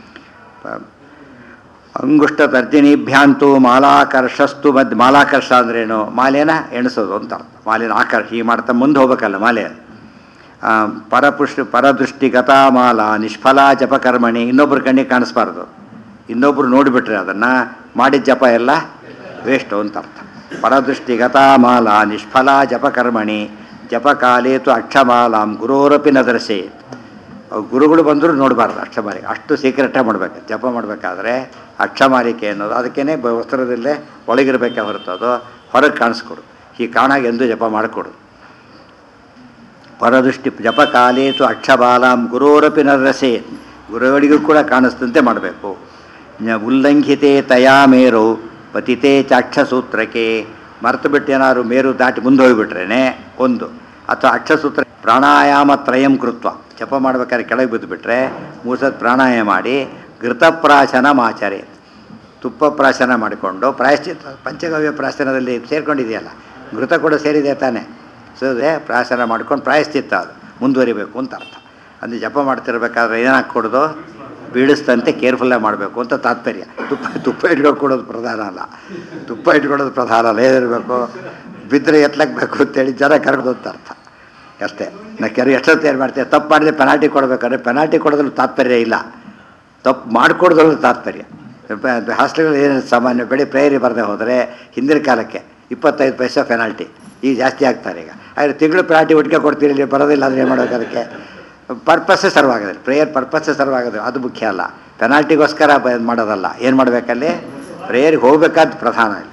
Speaker 1: ಅಂಗುಷ್ಟ ತರ್ಜನೀಭ್ಯಾಂತು ಮಾಲಾಕರ್ಷಸ್ತು ಮದ್ ಮಾಲಾಕರ್ಷ ಅಂದ್ರೇನು ಮಾಲೆನ ಎಣಿಸೋದು ಅಂತ ಅರ್ಥ ಮಾಲೆನ ಆಕರ್ಷ ಹೀಗೆ ಮಾಡ್ತಾ ಮುಂದೆ ಹೋಗ್ಬೇಕಲ್ಲ ಮಾಲೆ ಆ, ಪರಪುಷ್ಟಿ ಪರದೃಷ್ಟಿಗತ ಮಾಲ ನಿಷ್ಫಲ ಜಪಕರ್ಮಣಿ ಇನ್ನೊಬ್ರ ಕಣ್ಣಿಗೆ ಕಾಣಿಸ್ಬಾರ್ದು ಇನ್ನೊಬ್ರು ನೋಡಿಬಿಟ್ರೆ ಅದನ್ನು ಮಾಡಿದ ಜಪ ಎಲ್ಲ ವೇಸ್ಟು ಅಂತ ಅರ್ಥ ಪರದೃಷ್ಟಿಗತಾ ಮಾಲಾ ನಿಷ್ಫಲ ಜಪಕರ್ಮಣಿ ಜಪಕಾಲೇ ತು ಅಕ್ಷಮಾಲಾಂ ಗುರೋರಪಿ ನದರ್ಸೆ ಗುರುಗಳು ಬಂದರೂ ನೋಡಬಾರ್ದು ಅಕ್ಷಮಾಲಿಕೆ ಅಷ್ಟು ಸೀಕ್ರೆಟಾಗಿ ಮಾಡಬೇಕು ಜಪ ಮಾಡಬೇಕಾದ್ರೆ ಅಕ್ಷಮಾಲಿಕೆ ಅನ್ನೋದು ಅದಕ್ಕೇ ವಸ್ತ್ರದಲ್ಲೇ ಒಳಗಿರಬೇಕೆ ಹೊರತು ಅದು ಹೊರಗೆ ಕಾಣಿಸ್ಕೊಡು ಈ ಕಾಣಾಗ ಎಂದು ಜಪ ಮಾಡಿಕೊಡು ಪರದೃಷ್ಟಿ ಜಪಕಾಲೇತು ಅಕ್ಷಬಾಲಾಂ ಗುರೋರಪಿ ನರಸೆ ಗುರುಗಳಿಗೂ ಕೂಡ ಕಾಣಿಸ್ತಂತೆ ಮಾಡಬೇಕು ಉಲ್ಲಂಘಿತೆ ತಯಾ ಮೇರು ಪತಿತೆ ಚಾಕ್ಷಸೂತ್ರಕ್ಕೆ ಮರೆತು ಬಿಟ್ಟು ಏನಾದ್ರು ಮೇರು ದಾಟಿ ಮುಂದೆ ಹೋಗಿಬಿಟ್ರೇನೆ ಒಂದು ಅಥವಾ ಅಕ್ಷಸೂತ್ರ ಪ್ರಾಣಾಯಾಮ ತ್ರಯಂ ಕೃತ್ವ ಜಪ ಮಾಡ್ಬೇಕಾದ್ರೆ ಕೆಳಗೆ ಬಿದ್ದುಬಿಟ್ರೆ ಮೂಸತ್ ಪ್ರಾಣಾಯಾಮ ಮಾಡಿ ಘೃತಪ್ರಾಶನ ಮಾಚರೆ ತುಪ್ಪ ಪ್ರಾಶನ ಮಾಡಿಕೊಂಡು ಪ್ರಾಯಶ್ಚಿತ್ತ ಪಂಚಗವ್ಯ ಪ್ರಾಶನದಲ್ಲಿ ಸೇರ್ಕೊಂಡಿದೆಯಲ್ಲ ಘೃತ ಕೂಡ ಸೇರಿದೆ ತಾನೆ ಸೊ ಅದೇ ಪ್ರಾಶನ ಮಾಡ್ಕೊಂಡು ಪ್ರಾಯಶ್ಚಿತ್ತ ಅದು ಮುಂದುವರಿಬೇಕು ಅಂತ ಅರ್ಥ ಅಂದರೆ ಜಪ ಮಾಡ್ತಿರ್ಬೇಕಾದ್ರೆ ಏನಾಗಿ ಕೊಡೋದು ಬೀಳಿಸ್ತಂತೆ ಕೇರ್ಫುಲ್ಲಾಗಿ ಮಾಡಬೇಕು ಅಂತ ತಾತ್ಪರ್ಯ ತುಪ್ಪ ತುಪ್ಪ ಇಟ್ಕೊಂಡು ಕೊಡೋದು ಪ್ರಧಾನ ಅಲ್ಲ ತುಪ್ಪ ಇಟ್ಕೊಳ್ಳೋದು ಪ್ರಧಾನ ಅಲ್ಲ ಏನಿರಬೇಕು ಬಿದ್ದರೆ ಎತ್ಲಕ್ಬೇಕು ಅಂತೇಳಿ ಜನ ಕರೆದು ಅಂತ ಅರ್ಥ ಅಷ್ಟೇ ನಾ ಕೆರೆ ಎಷ್ಟೊತ್ತು ಏನು ಮಾಡ್ತೇವೆ ತಪ್ಪು ಮಾಡಿದ್ರೆ ಪೆನಾಲ್ಟಿ ಕೊಡಬೇಕಾದ್ರೆ ಪೆನಾಲ್ಟಿ ಕೊಡೋದ್ರಲ್ಲಿ ತಾತ್ಪರ್ಯ ಇಲ್ಲ ತಪ್ಪು ಮಾಡಿಕೊಡೋದ್ರಲ್ಲಿ ತಾತ್ಪರ್ಯ ಹಾಸ್ಟೆಲ್ಗಳು ಏನು ಸಾಮಾನ್ಯ ಬೆಳೆ ಪ್ರೇಯರಿ ಬರದೆ ಹೋದರೆ ಹಿಂದಿನ ಕಾಲಕ್ಕೆ ಇಪ್ಪತ್ತೈದು ಪೈಸೆ ಪೆನಾಲ್ಟಿ ಈಗ ಜಾಸ್ತಿ ಆಗ್ತಾರೆ ಈಗ ಆದರೆ ತಿಂಗಳು ಪೆನಾಲ್ಟಿ ಒಟ್ಟಿಗೆ ಕೊಡ್ತೀರಿ ಇಲ್ಲಿ ಬರೋದಿಲ್ಲ ಅಂದರೆ ಏನು ಮಾಡೋಕೆ ಅದಕ್ಕೆ ಪರ್ಪಸ್ಸೇ ಸರ್ವ್ ಆಗೋದಿಲ್ಲ ಪ್ರೇಯರ್ ಪರ್ಪಸ್ಸೇ ಸರ್ವ್ ಆಗೋದು ಅದು ಮುಖ್ಯ ಅಲ್ಲ ಪೆನಾಲ್ಟಿಗೋಸ್ಕರ ಬ ಇದ್ ಮಾಡೋದಲ್ಲ ಏನು ಮಾಡಬೇಕಲ್ಲಿ ಪ್ರೇಯರಿಗೆ ಹೋಗ್ಬೇಕಾದ ಪ್ರಧಾನ ಇಲ್ಲಿ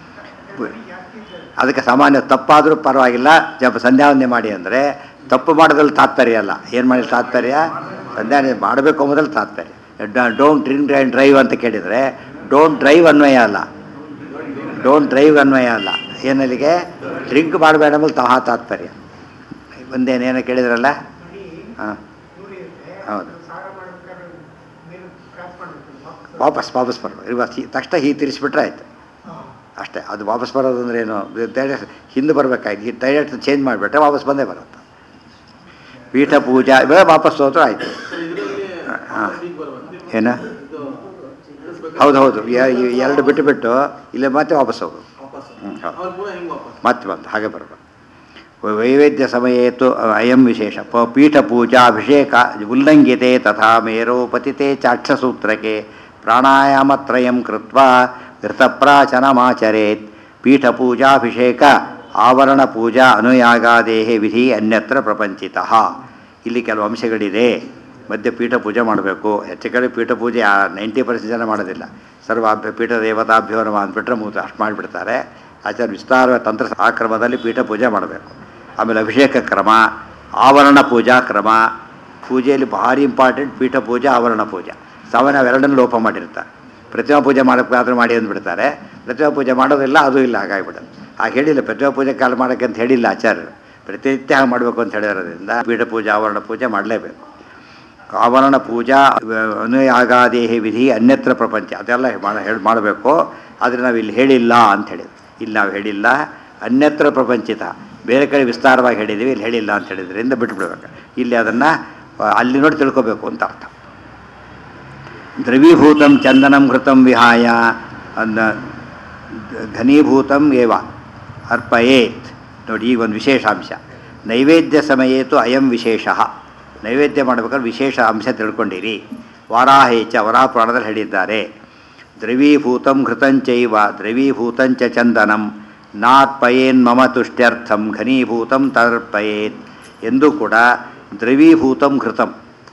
Speaker 1: ಅದಕ್ಕೆ ಸಾಮಾನ್ಯ ತಪ್ಪಾದರೂ ಪರವಾಗಿಲ್ಲ ಜಪ ಸಂಧ್ಯಾವಂದನೆ ಮಾಡಿ ಅಂದರೆ ತಪ್ಪು ಮಾಡೋದ್ರಲ್ಲಿ ತಾತ್ಪರ್ಯ ಅಲ್ಲ ಏನು ಮಾಡಿ ತಾತ್ಪರ್ಯ ಸಂಧ್ಯಾವಂದನೆ ಮಾಡಬೇಕು ಅಂಬೋದ್ರಲ್ಲಿ ತಾತ್ಪರ್ಯ ಡೋಂಟ್ ಡ್ರಿಂಕ್ ಆ್ಯಂಡ್ ಡ್ರೈವ್ ಅಂತ ಕೇಳಿದರೆ ಡೋಂಟ್ ಡ್ರೈವ್ ಅನ್ವಯ ಅಲ್ಲ ಡೋಂಟ್ ಡ್ರೈವ್ ಅನ್ವಯ ಅಲ್ಲ ಏನಲ್ಲಿಗೆ ಡ್ರಿಂಕ್ ಮಾಡಬೇಡ ಅಂಬಲ್ಲಿ ತಹ ತಾತ್ಪರ್ಯ ಒಂದೇನೇನೋ ಕೇಳಿದ್ರಲ್ಲ ಹಾಂ ಹೌದು ವಾಪಸ್ ವಾಪಸ್ ಬರ್ಬೇಕು ಇವತ್ತು ತಕ್ಷಣ ಹೀ ತಿರ್ಸ್ಬಿಟ್ರೆ ಆಯ್ತು ಅಷ್ಟೇ ಅದು ವಾಪಸ್ ಬರೋದು ಅಂದ್ರೆ ಏನು ಡೈರೆಕ್ಟ್ ಹಿಂದೆ ಬರಬೇಕಾಯ್ತು ಈ ಡೈರೆಕ್ಟ್ ಚೇಂಜ್ ಮಾಡಿಬಿಟ್ರೆ ವಾಪಸ್ ಬಂದೇ ಬರುತ್ತೆ ಪೀಠ ಪೂಜಾ ಇವೆಲ್ಲ ವಾಪಸ್ ಹೋದ್ರೆ ಆಯಿತು ಹಾಂ ಏನ ಹೌದು ಹೌದು ಎ- ಈ ಎರಡು ಬಿಟ್ಟು ಬಿಟ್ಟು ಇಲ್ಲೇ ಮತ್ತೆ ವಾಪಸ್ ಹೋಗೋದು ಹ್ಮ್, ಹೌದು. ಮತ್ತೆ ಬಂತು ಹಾಗೆ ಬರಬೇಕು ವೈವೇದ್ಯ ಸಮಯೇತು ಅಯಂ ವಿಶೇಷ ಪ ಪೀಠ ಪೂಜಾ ಅಭಿಷೇಕ ಉಲ್ಲಂಘಿತೆ ತಥಾ ಮೇರೋ ಪತಿತೆ ಚಾಕ್ಷಸೂತ್ರಕ್ಕೆ ಪ್ರಾಣಾಯಾಮತ್ರಯಂ ಕೃತ್ವ ಘೃತಪ್ರಾಚನಮಾಚರೇತ್ ಪೀಠ ಪೂಜಾಭಿಷೇಕ ಆವರಣ ಪೂಜಾ ಅನುಯಾಗಾದೇಹೆ ವಿಧಿ ಅನ್ಯತ್ರ ಪ್ರಪಂಚಿತಃ ಇಲ್ಲಿ ಕೆಲವು ಅಂಶಗಳಿದೆ ಮಧ್ಯೆ ಪೀಠ ಪೂಜೆ ಮಾಡಬೇಕು ಹೆಚ್ಚು ಕಡೆ ಪೀಠ ಪೂಜೆ ನೈಂಟಿ ಪರ್ಸೆಂಟ್ ಜನ ಮಾಡೋದಿಲ್ಲ ಸರ್ವಾಭ್ಯ ಪೀಠ ದೇವತಾಭ್ಯೋ ನಮ ಅಂದ್ಬಿಟ್ರೆ ಮೂತು ಅಷ್ಟು ಮಾಡಿಬಿಡ್ತಾರೆ ಆಚಾರ್ಯ ವಿಸ್ತಾರ ತಂತ್ರ ಆ ಕ್ರಮದಲ್ಲಿ ಪೀಠ ಪೂಜೆ ಮಾಡಬೇಕು ಆಮೇಲೆ ಅಭಿಷೇಕ ಕ್ರಮ ಆವರಣ ಪೂಜಾ ಕ್ರಮ ಪೂಜೆಯಲ್ಲಿ ಭಾರಿ ಇಂಪಾರ್ಟೆಂಟ್ ಪೀಠ ಪೂಜೆ ಆವರಣ ಪೂಜೆ ಸಾಮಾನ್ಯ ಅವೆರಡನ್ನು ಲೋಪ ಮಾಡಿರ್ತಾರೆ ಪ್ರತಿಮಾ ಪೂಜೆ ಮಾಡೋಕ್ಕಾದ್ರೂ ಮಾಡಿ ಅಂದ್ಬಿಡ್ತಾರೆ ಪ್ರತಿಮಾ ಪೂಜೆ ಮಾಡೋದಿಲ್ಲ ಅದು ಇಲ್ಲ ಹಾಗಾಗಿಬಿಡೋದು ಹಾಗೆ ಹೇಳಿಲ್ಲ ಪ್ರತಿಮಾ ಪೂಜೆ ಕಾಲ ಮಾಡೋಕ್ಕೆ ಅಂತ ಹೇಳಿಲ್ಲ ಆಚಾರ್ಯರು ಪ್ರತಿನಿತ್ಯ ಹಾಗೆ ಮಾಡಬೇಕು ಅಂತ ಹೇಳಿರೋದ್ರಿಂದ ಪೀಠ ಪೂಜೆ ಆವರಣ ಪೂಜೆ ಮಾಡಲೇಬೇಕು ಆವರಣ ಪೂಜಾ ಅನುಯಾಗಾದೇಹಿ ವಿಧಿ ಅನ್ಯತ್ರ ಪ್ರಪಂಚ ಅದೆಲ್ಲ ಮಾಡ ಹೇಳಿ ಮಾಡಬೇಕು ಆದರೆ ನಾವು ಇಲ್ಲಿ ಹೇಳಿಲ್ಲ ಅಂತ ಹೇಳಿದ್ವಿ ಇಲ್ಲಿ ನಾವು ಹೇಳಿಲ್ಲ ಅನ್ಯತ್ರ ಪ್ರಪಂಚಿತ ಬೇರೆ ಕಡೆ ವಿಸ್ತಾರವಾಗಿ ಹೇಳಿದ್ದೀವಿ ಇಲ್ಲಿ ಹೇಳಿಲ್ಲ ಅಂತ ಹೇಳಿದ್ರಿಂದ ಬಿಟ್ಬಿಡ್ಬೇಕು ಇಲ್ಲಿ ಅದನ್ನು ಅಲ್ಲಿ ನೋಡಿ ತಿಳ್ಕೊಬೇಕು ಅಂತ ಅರ್ಥ ದ್ರವೀಭೂತಂ ಚಂದನಂ ಘೃತಂ ವಿಹಾಯ ಅನ್ನ ಘನೀಭೂತಂ ಏವ ಅರ್ಪಯೇತ್ ನೋಡಿ ಈಗ ಒಂದು ವಿಶೇಷಾಂಶ ನೈವೇದ್ಯ ಸಮಯೇತು ಅಯಂ ವಿಶೇಷ ನೈವೇದ್ಯ ಮಾಡಬೇಕಾದ್ರೆ ವಿಶೇಷ ಅಂಶ ತಿಳ್ಕೊಂಡಿರಿ ವಾರಾಹೇಚ ವರಾಹ ಪುರಾಣದಲ್ಲಿ ಹೇಳಿದ್ದಾರೆ ದ್ರವೀಭೂತಂ ಘೃತಂಚೈವ ದ್ರವೀಭೂತಂಚ ಚಂದನಂ ನಾರ್ಪಯೇನ್ ಮಮ ತುಷ್ಟ್ಯರ್ಥಂ ಘನೀಭೂತಂ ತರ್ಪಯೇತ್ ಎಂದು ಕೂಡ ದ್ರವೀಭೂತಂ ಘೃತಂ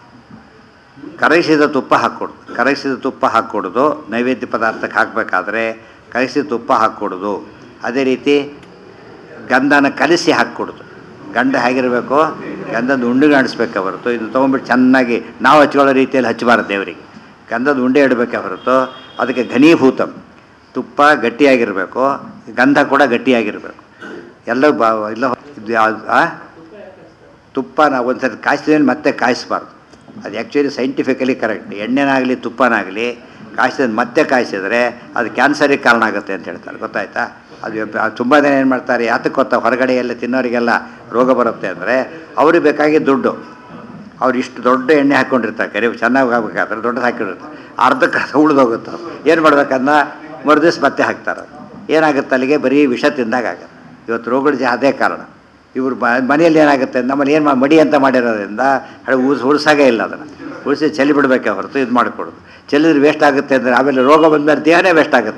Speaker 1: ಕರಗಿಸಿದ ತುಪ್ಪ ಹಾಕ್ಕೊಡು ಕರಗಿಸಿದ ತುಪ್ಪ ಹಾಕ್ಕೊಡೋದು ನೈವೇದ್ಯ ಪದಾರ್ಥಕ್ಕೆ ಹಾಕಬೇಕಾದ್ರೆ ಕರಗಿಸಿದ ತುಪ್ಪ ಹಾಕ್ಕೊಡೋದು ಅದೇ ರೀತಿ ಗಂಧನ ಕಲಸಿ ಹಾಕ್ಕೊಡೋದು ಗಂಧ ಹೇಗಿರಬೇಕು ಗಂಧದ ಉಂಡೆಗೆ ಆಡಿಸ್ಬೇಕೆ ಹೊರತು ಇದು ತೊಗೊಂಡ್ಬಿಟ್ಟು ಚೆನ್ನಾಗಿ ನಾವು ಹಚ್ಕೊಳ್ಳೋ ರೀತಿಯಲ್ಲಿ ಹಚ್ಚಬಾರ್ದು ದೇವರಿಗೆ ಗಂಧದ ಉಂಡೆ ಇಡಬೇಕೆ ಹೊರತು ಅದಕ್ಕೆ ಘನೀಭೂತಂ ತುಪ್ಪ ಗಟ್ಟಿಯಾಗಿರಬೇಕು ಗಂಧ ಕೂಡ ಗಟ್ಟಿಯಾಗಿರಬೇಕು ಎಲ್ಲ ಬ ಇಲ್ಲ ಇದು ಯಾವ್ದು ಆ? ತುಪ್ಪ ನಾವು ಒಂದು ಸರಿ ಕಾಯಿಸಿದ್ರೆ ಮತ್ತೆ ಕಾಯಿಸಬಾರ್ದು ಅದು ಆ್ಯಕ್ಚುಲಿ ಸೈಂಟಿಫಿಕಲಿ ಕರೆಕ್ಟ್ ಎಣ್ಣೆನಾಗಲಿ ತುಪ್ಪನಾಗಲಿ ಕಾಯಿಸಿದ ಮತ್ತೆ ಕಾಯಿಸಿದ್ರೆ ಅದು ಕ್ಯಾನ್ಸರಿಗೆ ಕಾರಣ ಆಗುತ್ತೆ ಅಂತ ಹೇಳ್ತಾರೆ ಗೊತ್ತಾಯ್ತಾ ಅದು ತುಂಬ ಜನ ಏನು ಮಾಡ್ತಾರೆ ಯಾತಕ್ಕೆ ಗೊತ್ತಾ ಹೊರಗಡೆ ಎಲ್ಲ ತಿನ್ನೋರಿಗೆಲ್ಲ ರೋಗ ಬರುತ್ತೆ ಅಂದರೆ ಅವ್ರಿಗೆ ಬೇಕಾಗಿ ದುಡ್ಡು ಅವ್ರು ಇಷ್ಟು ದೊಡ್ಡ ಎಣ್ಣೆ ಹಾಕ್ಕೊಂಡಿರ್ತಾರೆ ಕರಿ ಚೆನ್ನಾಗಿ ಆಗ್ಬೇಕಾದ್ರೆ ದೊಡ್ಡದು ಹಾಕಿರ್ತಾರೆ ಅರ್ಧಕ್ಕೆ ಉಳಿದೋಗುತ್ತೆ ಏನು ಮಾಡ್ಬೇಕನ್ನ ಮರುದಿವ್ಸ ಮತ್ತೆ ಹಾಕ್ತಾರೆ ಏನಾಗುತ್ತೆ ಅಲ್ಲಿಗೆ ಬರೀ ವಿಷ ತಿಂದಾಗ ಆಗುತ್ತೆ ಇವತ್ತು ರೋಗಗಳ ಜ ಅದೇ ಕಾರಣ ಇವರು ಬ ಮನೆಯಲ್ಲಿ ಏನಾಗುತ್ತೆ ನಮ್ಮಲ್ಲಿ ಏನು ಮಡಿ ಅಂತ ಮಾಡಿರೋದ್ರಿಂದ ಅದು ಉಳ್ಸ್ ಉಳ್ಸಾಗೇ ಇಲ್ಲ ಅದನ್ನು ಉಳಿಸಿ ಚೆಲ್ಲಿ ಬಿಡಬೇಕೆ ಹೊರತು ಇದು ಮಾಡಿಕೊಡೋದು ಚೆಲ್ಲಿದ್ರೆ ವೇಸ್ಟ್ ಆಗುತ್ತೆ ಅಂದರೆ ಆಮೇಲೆ ರೋಗ ಬಂದ್ಮೇಲೆ ದೇಹನೇ ವೇಸ್ಟ್ ಆಗುತ್ತಲ್ಲ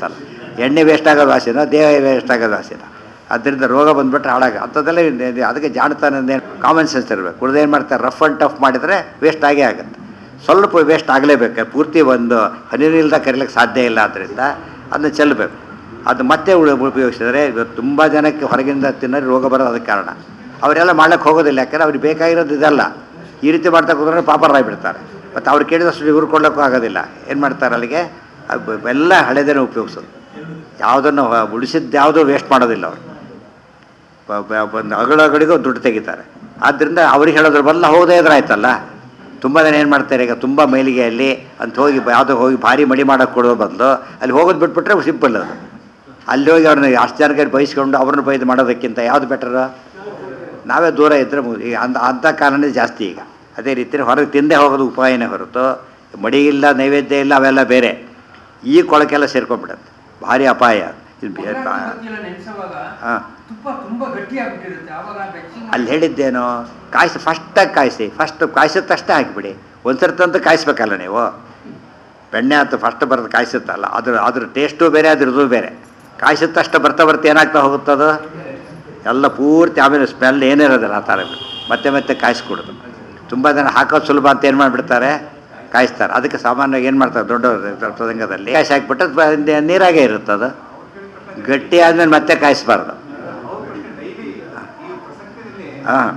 Speaker 1: ಎಣ್ಣೆ ವೇಸ್ಟ್ ಆಗೋದು ವಾಸಿನ ದೇಹ ವೇಸ್ಟ್ ಆಗೋದು ವಾಸಿನ ಅದರಿಂದ ರೋಗ ಬಂದುಬಿಟ್ರೆ ಹಾಳಾಗ ಅಂಥದ್ದೆಲ್ಲ ಇದೆ- ಇದೆ. ಅದಕ್ಕೆ ಜಾಣತನ ಕಾಮನ್ ಸೆನ್ಸ್ ಇರಬೇಕು ಕುಡ್ದೇನು ಮಾಡ್ತಾರೆ ರಫ್ ಆ್ಯಂಡ್ ಟಫ್ ಮಾಡಿದರೆ ವೇಸ್ಟ್ ಆಗೇ ಆಗುತ್ತೆ ಸ್ವಲ್ಪ ವೇಸ್ಟ್ ಆಗಲೇಬೇಕು ಪೂರ್ತಿ ಒಂದು ಹನಿರಿಲ್ದ ಕರಿಲಿಕ್ಕೆ ಸಾಧ್ಯ ಇಲ್ಲ ಆದ್ದರಿಂದ ಅದನ್ನ ಚೆಲ್ಲಬೇಕು ಅದು ಮತ್ತೆ ಉಳ ಉಪಯೋಗಿಸಿದರೆ ಇವತ್ತು ತುಂಬ ಜನಕ್ಕೆ ಹೊರಗಿಂದ ತಿನ್ನೋರು ರೋಗ ಬರೋದು ಅದಕ್ಕೆ ಕಾರಣ ಅವರೆಲ್ಲ ಮಾಡ್ಲಿಕ್ಕೆ ಹೋಗೋದಿಲ್ಲ ಯಾಕಂದ್ರೆ ಅವ್ರಿಗೆ ಬೇಕಾಗಿರೋದು ಇದಲ್ಲ ಈ ರೀತಿ ಮಾಡ್ತಾ ಕೂತ್ರೆ ಪಾಪರಾಗಿಬಿಡ್ತಾರೆ ಮತ್ತು ಅವ್ರು ಕೇಳಿದಷ್ಟು ಇವ್ರು ಕೊಡ್ಲಿಕ್ಕೂ ಆಗೋದಿಲ್ಲ ಏನು ಮಾಡ್ತಾರೆ ಅಲ್ಲಿಗೆ ಅದ್ ಎಲ್ಲ ಹಳೆದೇನೆ ಉಪಯೋಗಿಸೋದು ಯಾವುದನ್ನು ಉಳಿಸಿದ್ದು ಯಾವುದೂ ವೇಸ್ಟ್ ಮಾಡೋದಿಲ್ಲ ಅವರು ಬ- ಬ- ಒಂದು ಅಗಳಗಳಿಗೂ ದುಡ್ಡು ತೆಗಿತಾರೆ ಆದ್ದರಿಂದ ಅವ್ರಿಗೆ ಹೇಳೋದ್ರ ಬದಲು ಹೋಗದೇ ಇದ್ರೆ ಆಯ್ತಲ್ಲ ತುಂಬ ಜನ ಏನು ಮಾಡ್ತಾರೆ ಈಗ ತುಂಬ ಮೈಲಿಗೆಯಲ್ಲಿ ಅಂತ ಹೋಗಿ ಬ- ಯಾವುದೋ ಹೋಗಿ ಭಾರಿ ಮಡಿ ಮಾಡೋಕ್ಕೆ ಕೊಡೋ ಬದಲು ಅಲ್ಲಿ ಹೋಗೋದು ಬಿಟ್ಬಿಟ್ರೆ ಸಿಂಪಲ್ ಅದು ಅಲ್ಲಿ ಹೋಗಿ ಅವ್ರನ್ನ ಅಷ್ಟು ಜನಕ್ಕೆ ಬಯಸ್ಕೊಂಡು ಅವ್ರನ್ನ ಬೈದು ಮಾಡೋದಕ್ಕಿಂತ ಯಾವುದು ಬೆಟರು ನಾವೇ ದೂರ ಇದ್ದರೆ ಮುಗಿ- ಈಗ ಅಂಥ ಅಂಥ ಕಾರಣನೇ ಜಾಸ್ತಿ ಈಗ ಅದೇ ರೀತಿ ಹೊರಗೆ ತಿಂದೇ ಹೋಗೋದು ಉಪಾಯನೇ ಹೊರತು ಮಡಿ ಇಲ್ಲ ನೈವೇದ್ಯ ಇಲ್ಲ ಅವೆಲ್ಲ ಬೇರೆ ಈ ಕೊಳಕೆಲ್ಲ ಸೇರ್ಕೊಂಡ್ಬಿಡುತ್ತೆ ಭಾರಿ ಅಪಾಯ ಇದು ಬೇ- ಬಾ-
Speaker 2: ನೆನೆಸುವಾಗ
Speaker 1: ಹಾಂ
Speaker 2: ತುಪ್ಪ ತುಂಬಾ ಗಟ್ಟಿ ಆಗ್ಬಿಟ್ಟಿರುತ್ತೆ ಆವಾಗ ಬೆಚ್ಚಗೆ
Speaker 1: ಅಲ್ಲಿ ಹೇಳಿದ್ದೇನು ಕಾಯಿಸಿ ಫಸ್ಟಾಗಿ ಕಾಯಿಸಿ ಫಸ್ಟ್ ಕಾಯಿಸಿದ ತಕ್ಷಣ ಹಾಕಿಬಿಡಿ ಒಂದ್ಸರಿ ತಂದು ಕಾಯಿಸ್ಬೇಕಲ್ಲ ನೀವು ಬೆಣ್ಣೆ ಅಂತ ಫಸ್ಟ್ ಬರೋದು ಕಾಯಿಸುತ್ತಲ್ಲ ಅದ್ರ ಅದ್ರ ಟೇಸ್ಟು ಬೇರೆ ಅದ್ರದ್ದು ಬೇರೆ ಕಾಯಿಸಿದ ತಕ್ಷಣ ಬರ್ತಾ ಬರ್ತಾ ಏನಾಗ್ತಾ ಹೋಗುತ್ತದು ಎಲ್ಲ ಪೂರ್ತಿ ಆಮೇಲೆ ಸ್ಮೆಲ್ ಏನಿರೋದಿಲ್ಲ ಆ ಥರ ಮತ್ತೆ ಮತ್ತೆ ಕಾಯಿಸ್ಕೊಡೋದು ತುಂಬ ಜನ ಹಾಕೋದು ಸುಲಭ ಅಂತ ಏನು ಮಾಡಿಬಿಡ್ತಾರೆ ಕಾಯಿಸ್ತಾರೆ ಅದಕ್ಕೆ ಸಾಮಾನ್ಯವಾಗಿ ಏನು ಮಾಡ್ತಾರೆ ದೊಡ್ಡ ಪ್ರಸಂಗದಲ್ಲಿ ಕಾಯಿಸಿ ಹಾಕ್ಬಿಟ್ಟು ಅದು ಬ- ನೀರಾಗೇ ಇರುತ್ತೆ ಅದು ಗಟ್ಟಿ ಆದಮೇಲೆ ಮತ್ತೆ ಕಾಯಿಸ್ಬಾರ್ದು ಹಾಂ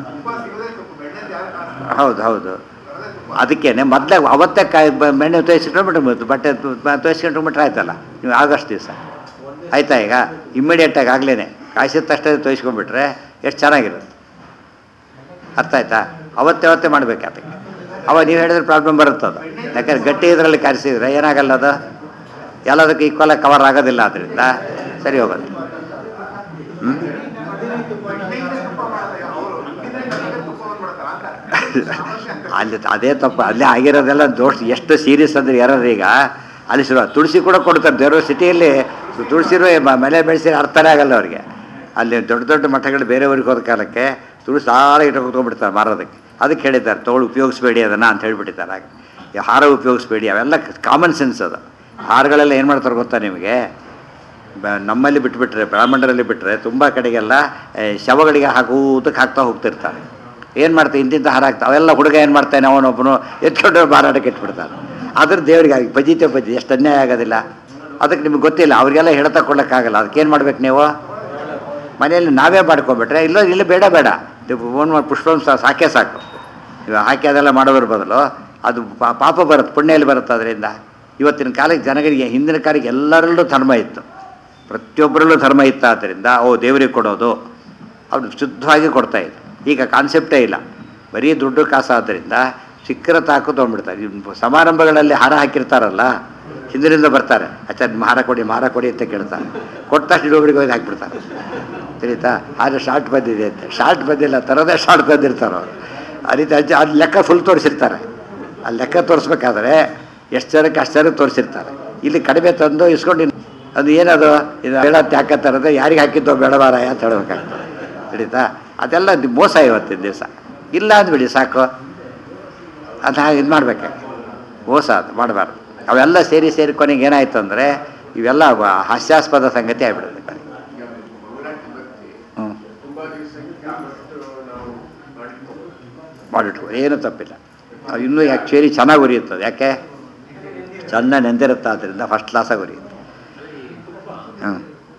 Speaker 1: ಹೌದು ಹೌದು ಅದಕ್ಕೇನೆ ಮೊದಲೇ ಅವತ್ತೇ ಕಾಯಿ ಬ- ಬೆಣ್ಣೆ ತೋರಿಸ್ಕೊಂಡ್ಬಿಟ್ರೆ ಮುಗಿತು ಬಟ್ಟೆ ತೋರಿಸ್ಕೊಂಡ್ಬಿಟ್ರೆ ಆಯ್ತಲ್ಲ ನೀವು ಆಗಸ್ಟ್ ದಿವಸ ಆಯ್ತಾ ಈಗ ಇಮ್ಮಿಡಿಯೇಟಾಗಿ ಆಗ್ಲೇ ಕಾಯಿಸಿದ ತಕ್ಷಣ ತೋರಿಸ್ಕೊಂಡ್ಬಿಟ್ರೆ ಎಷ್ಟು ಚೆನ್ನಾಗಿರುತ್ತೆ ಅರ್ಥ ಆಯ್ತಾ ಅವತ್ತೇ ಅವತ್ತೇ ಮಾಡ್ಬೇಕು ಅದಕ್ಕೆ ಅವಾಗ ನೀವು ಹೇಳಿದ್ರೆ ಪ್ರಾಬ್ಲಮ್ ಬರುತ್ತೆ ಅದು ಯಾಕಂದ್ರೆ ಗಟ್ಟಿ ಇದರಲ್ಲಿ ಕಾಯಿಸಿದ್ರೆ ಏನಾಗಲ್ಲ ಅದು ಎಲ್ಲದಕ್ಕೂ ಈಕ್ವಲಾಗಿ ಕವರ್ ಆಗೋದಿಲ್ಲ ಅದರಿಂದ ಸರಿ ಹೋಗೋದು ಹ್ಞೂ ಅಲ್ಲಿ ಅದೇ ತಪ್ಪು ಅಲ್ಲೇ ಆಗಿರೋದೆಲ್ಲ ದೋಷ ಎಷ್ಟು ಸೀರಿಯಸ್ ಅಂದ್ರೆ ಯಾರು ಈಗ ಅಲ್ಲಿ ಶುರು ತುಳಸಿ ಕೂಡ ಕೊಡ್ತಾರೆ ದೇವ್ರ ಸಿಟಿಯಲ್ಲಿ ತುಳಸಿರೋ ಮನೆ ಬೆಳೆಸಿ ಅರ್ಥನೇ ಆಗಲ್ಲ ಅವ್ರಿಗೆ ಅಲ್ಲಿ ದೊಡ್ಡ ದೊಡ್ಡ ಮಠಗಳು ಬೇರೆ ಊರಿಗೆ ಹೋದ ಕಾಲಕ್ಕೆ ತುಳಸಿ ಸಾಲ ಇಟ್ಟು ಕೂತ್ಕೊಂಡ್ಬಿಡ್ತಾರೆ ಮಾರೋದಕ್ಕೆ ಅದಕ್ಕೆ ಹೇಳಿದ್ದಾರೆ ತೋಳು ಉಪಯೋಗಿಸ್ಬೇಡಿ ಅದನ್ನು ಅಂತ ಹೇಳ್ಬಿಟ್ಟಿದ್ದಾರೆ ಹಾಗೆ ಈ ಹಾರ ಉಪಯೋಗಿಸ್ಬೇಡಿ ಅವೆಲ್ಲ ಕಾಮನ್ ಸೆನ್ಸ್ ಅದು ಹಾರಗಳೆಲ್ಲ ಏನು ಮಾಡ್ತಾರೆ ಗೊತ್ತಾ ನಿಮಗೆ ಬ- ನಮ್ಮಲ್ಲಿ ಬಿಟ್ಬಿಟ್ರೆ ಬ್ರಾಹ್ಮಣರಲ್ಲಿ ಬಿಟ್ಟರೆ ತುಂಬ ಕಡೆಗೆಲ್ಲ ಏ, ಶವಗಳಿಗೆ ಹಾಕುವುದಕ್ಕೆ ಹಾಕ್ತಾ ಹೋಗ್ತಿರ್ತಾರೆ ಏನು ಮಾಡ್ತಾರೆ ಇಂತಿಂತ ಹಾರ ಹಾಕ್ತಾ ಅವೆಲ್ಲ ಹುಡುಗ ಏನು ಮಾಡ್ತಾನೆ ಅವನೊಬ್ಬನು ಎತ್ಕೊಂಡು ಮಾರಾಟಕ್ಕೆ ಇಟ್ಬಿಡ್ತಾನೆ ಅದ್ರ ದೇವರಿಗೆ ಆಗಿ ಬಜಿತೆ ಬಜಿ ಎಷ್ಟು ಅನ್ಯಾಯ ಆಗೋದಿಲ್ಲ ಅದಕ್ಕೆ ನಿಮ್ಗೆ ಗೊತ್ತಿಲ್ಲ ಅವರಿಗೆಲ್ಲ ಹೇಳ್ತಾ ಕೊಡೋಕ್ಕಾಗಲ್ಲ ಅದಕ್ಕೆ ಏನು ಮಾಡ್ಬೇಕು ನೀವು ಮನೆಯಲ್ಲಿ ನಾವೇ ಮಾಡ್ಕೊಂಬಿಟ್ರೆ ಇಲ್ಲ ಇಲ್ಲ ಬೇಡ ಬೇಡ ಫೋನ್ ಮಾಡಿ ಪುಷ್ಪಂಸ ಸಾಕೇ ಸಾಕು ಇವಾಗ ಹಾಕಿ ಅದೆಲ್ಲ ಮಾಡೋದ್ರ ಬದಲು ಅದು ಪಾ- ಪಾಪ ಬರುತ್ತೆ ಪುಣ್ಯ ಎಲ್ಲಿ ಬರುತ್ತೆ ಅದರಿಂದ ಇವತ್ತಿನ ಕಾಲಕ್ಕೆ ಜನಗಳಿಗೆ ಹಿಂದಿನ ಕಾಲಕ್ಕೆ ಎಲ್ಲರಲ್ಲೂ ಧರ್ಮ ಇತ್ತು ಪ್ರತಿಯೊಬ್ಬರಲ್ಲೂ ಧರ್ಮ ಇತ್ತು ಆದ್ದರಿಂದ ಓ ದೇವರಿಗೆ ಕೊಡೋದು ಅವ್ರು ಶುದ್ಧವಾಗಿ ಕೊಡ್ತಾ ಇದ್ರು ಈಗ ಕಾನ್ಸೆಪ್ಟೇ ಇಲ್ಲ ಬರೀ ದುಡ್ಡು ಕಾಸು ಆದ್ದರಿಂದ ಸಿಕ್ಕರ ತಾಕು ತೊಗೊಂಡ್ಬಿಡ್ತಾರೆ ಇವ್ ಸಮಾರಂಭಗಳಲ್ಲಿ ಹಾರ ಹಾಕಿರ್ತಾರಲ್ಲ ಹಿಂದಿನಿಂದ ಬರ್ತಾರೆ ಆಚಾರ ಹಾರ ಕೊಡಿ ಹಾರ ಕೊಡಿ ಅಂತ ಕೇಳ್ತಾರೆ ಕೊಟ್ಟ ತಕ್ಷಣ ಇನ್ನೊಬ್ರಿಗೆ ಹೋಗಿ ಹಾಕ್ಬಿಡ್ತಾರೆ ತಿಳಿತಾ ಆದರೆ ಶಾರ್ಟ್ ಬಂದಿದೆ ಅಂತ ಶಾರ್ಟ್ ಬಂದಿಲ್ಲ ತರೋದೇ ಶಾರ್ಟ್ ಬಂದಿರ್ತಾರೆ ಅವರು ಆ ರೀತಿ ಅಜ್ಜ ಅದು ಲೆಕ್ಕ ಫುಲ್ ತೋರಿಸಿರ್ತಾರೆ ಆ ಲೆಕ್ಕ ತೋರಿಸ್ಬೇಕಾದ್ರೆ ಎಷ್ಟು ಜನಕ್ಕೆ ಅಷ್ಟು ಜನಕ್ಕೆ ತೋರಿಸಿರ್ತಾರೆ ಇಲ್ಲಿ ಕಡಿಮೆ ತಂದು ಇಸ್ಕೊಂಡು ಇನ್ನು- ಅದು ಏನದು ಇದು ಹೇಳತ್ತೆ ಹಾಕತ್ತಾರದು ಯಾರಿಗೆ ಹಾಕಿದ್ದೋ ಬೇಡವಾರ ಅಂತ ಹೇಳ್ಬೇಕಾಗ್ತದೆ ತಿಳಿತಾ ಅದೆಲ್ಲ ದಿ- ಮೋಸ ಇವತ್ತಿನ ದಿವಸ ಇಲ್ಲ ಅಂದ್ಬಿಡಿ ಸಾಕು ಅದು ಹಾಗೆ ಇದು ಮಾಡ್ಬೇಕು ಮೋಸ ಅದು ಮಾಡಬಾರ್ದು ಅವೆಲ್ಲ ಸೇರಿ ಸೇರಿ ಕೊನೆಗೆ ಏನಾಯ್ತು ಅಂದರೆ ಇವೆಲ್ಲ ವ- ಹಾಸ್ಯಾಸ್ಪದ ಸಂಗತಿ ಆಗಿಬಿಡುತ್ತೆ ಕೊನೆಗೆ ಹ್ಞೂ ಮಾಡಿಟ್ಕೊ ಏನು ತಪ್ಪಿಲ್ಲ ಅದು ಇನ್ನೂ ಆ್ಯಕ್ಚುಲಿ ಚೆನ್ನಾಗಿ ಉರಿಯುತ್ತದೆ ಯಾಕೆ ಚೆಂದ ನೆಂದಿರುತ್ತೆ ಆದ್ದರಿಂದ ಫಸ್ಟ್ ಕ್ಲಾಸಾಗಿ ಉರಿಯುತ್ತೆ ಹ್ಞೂ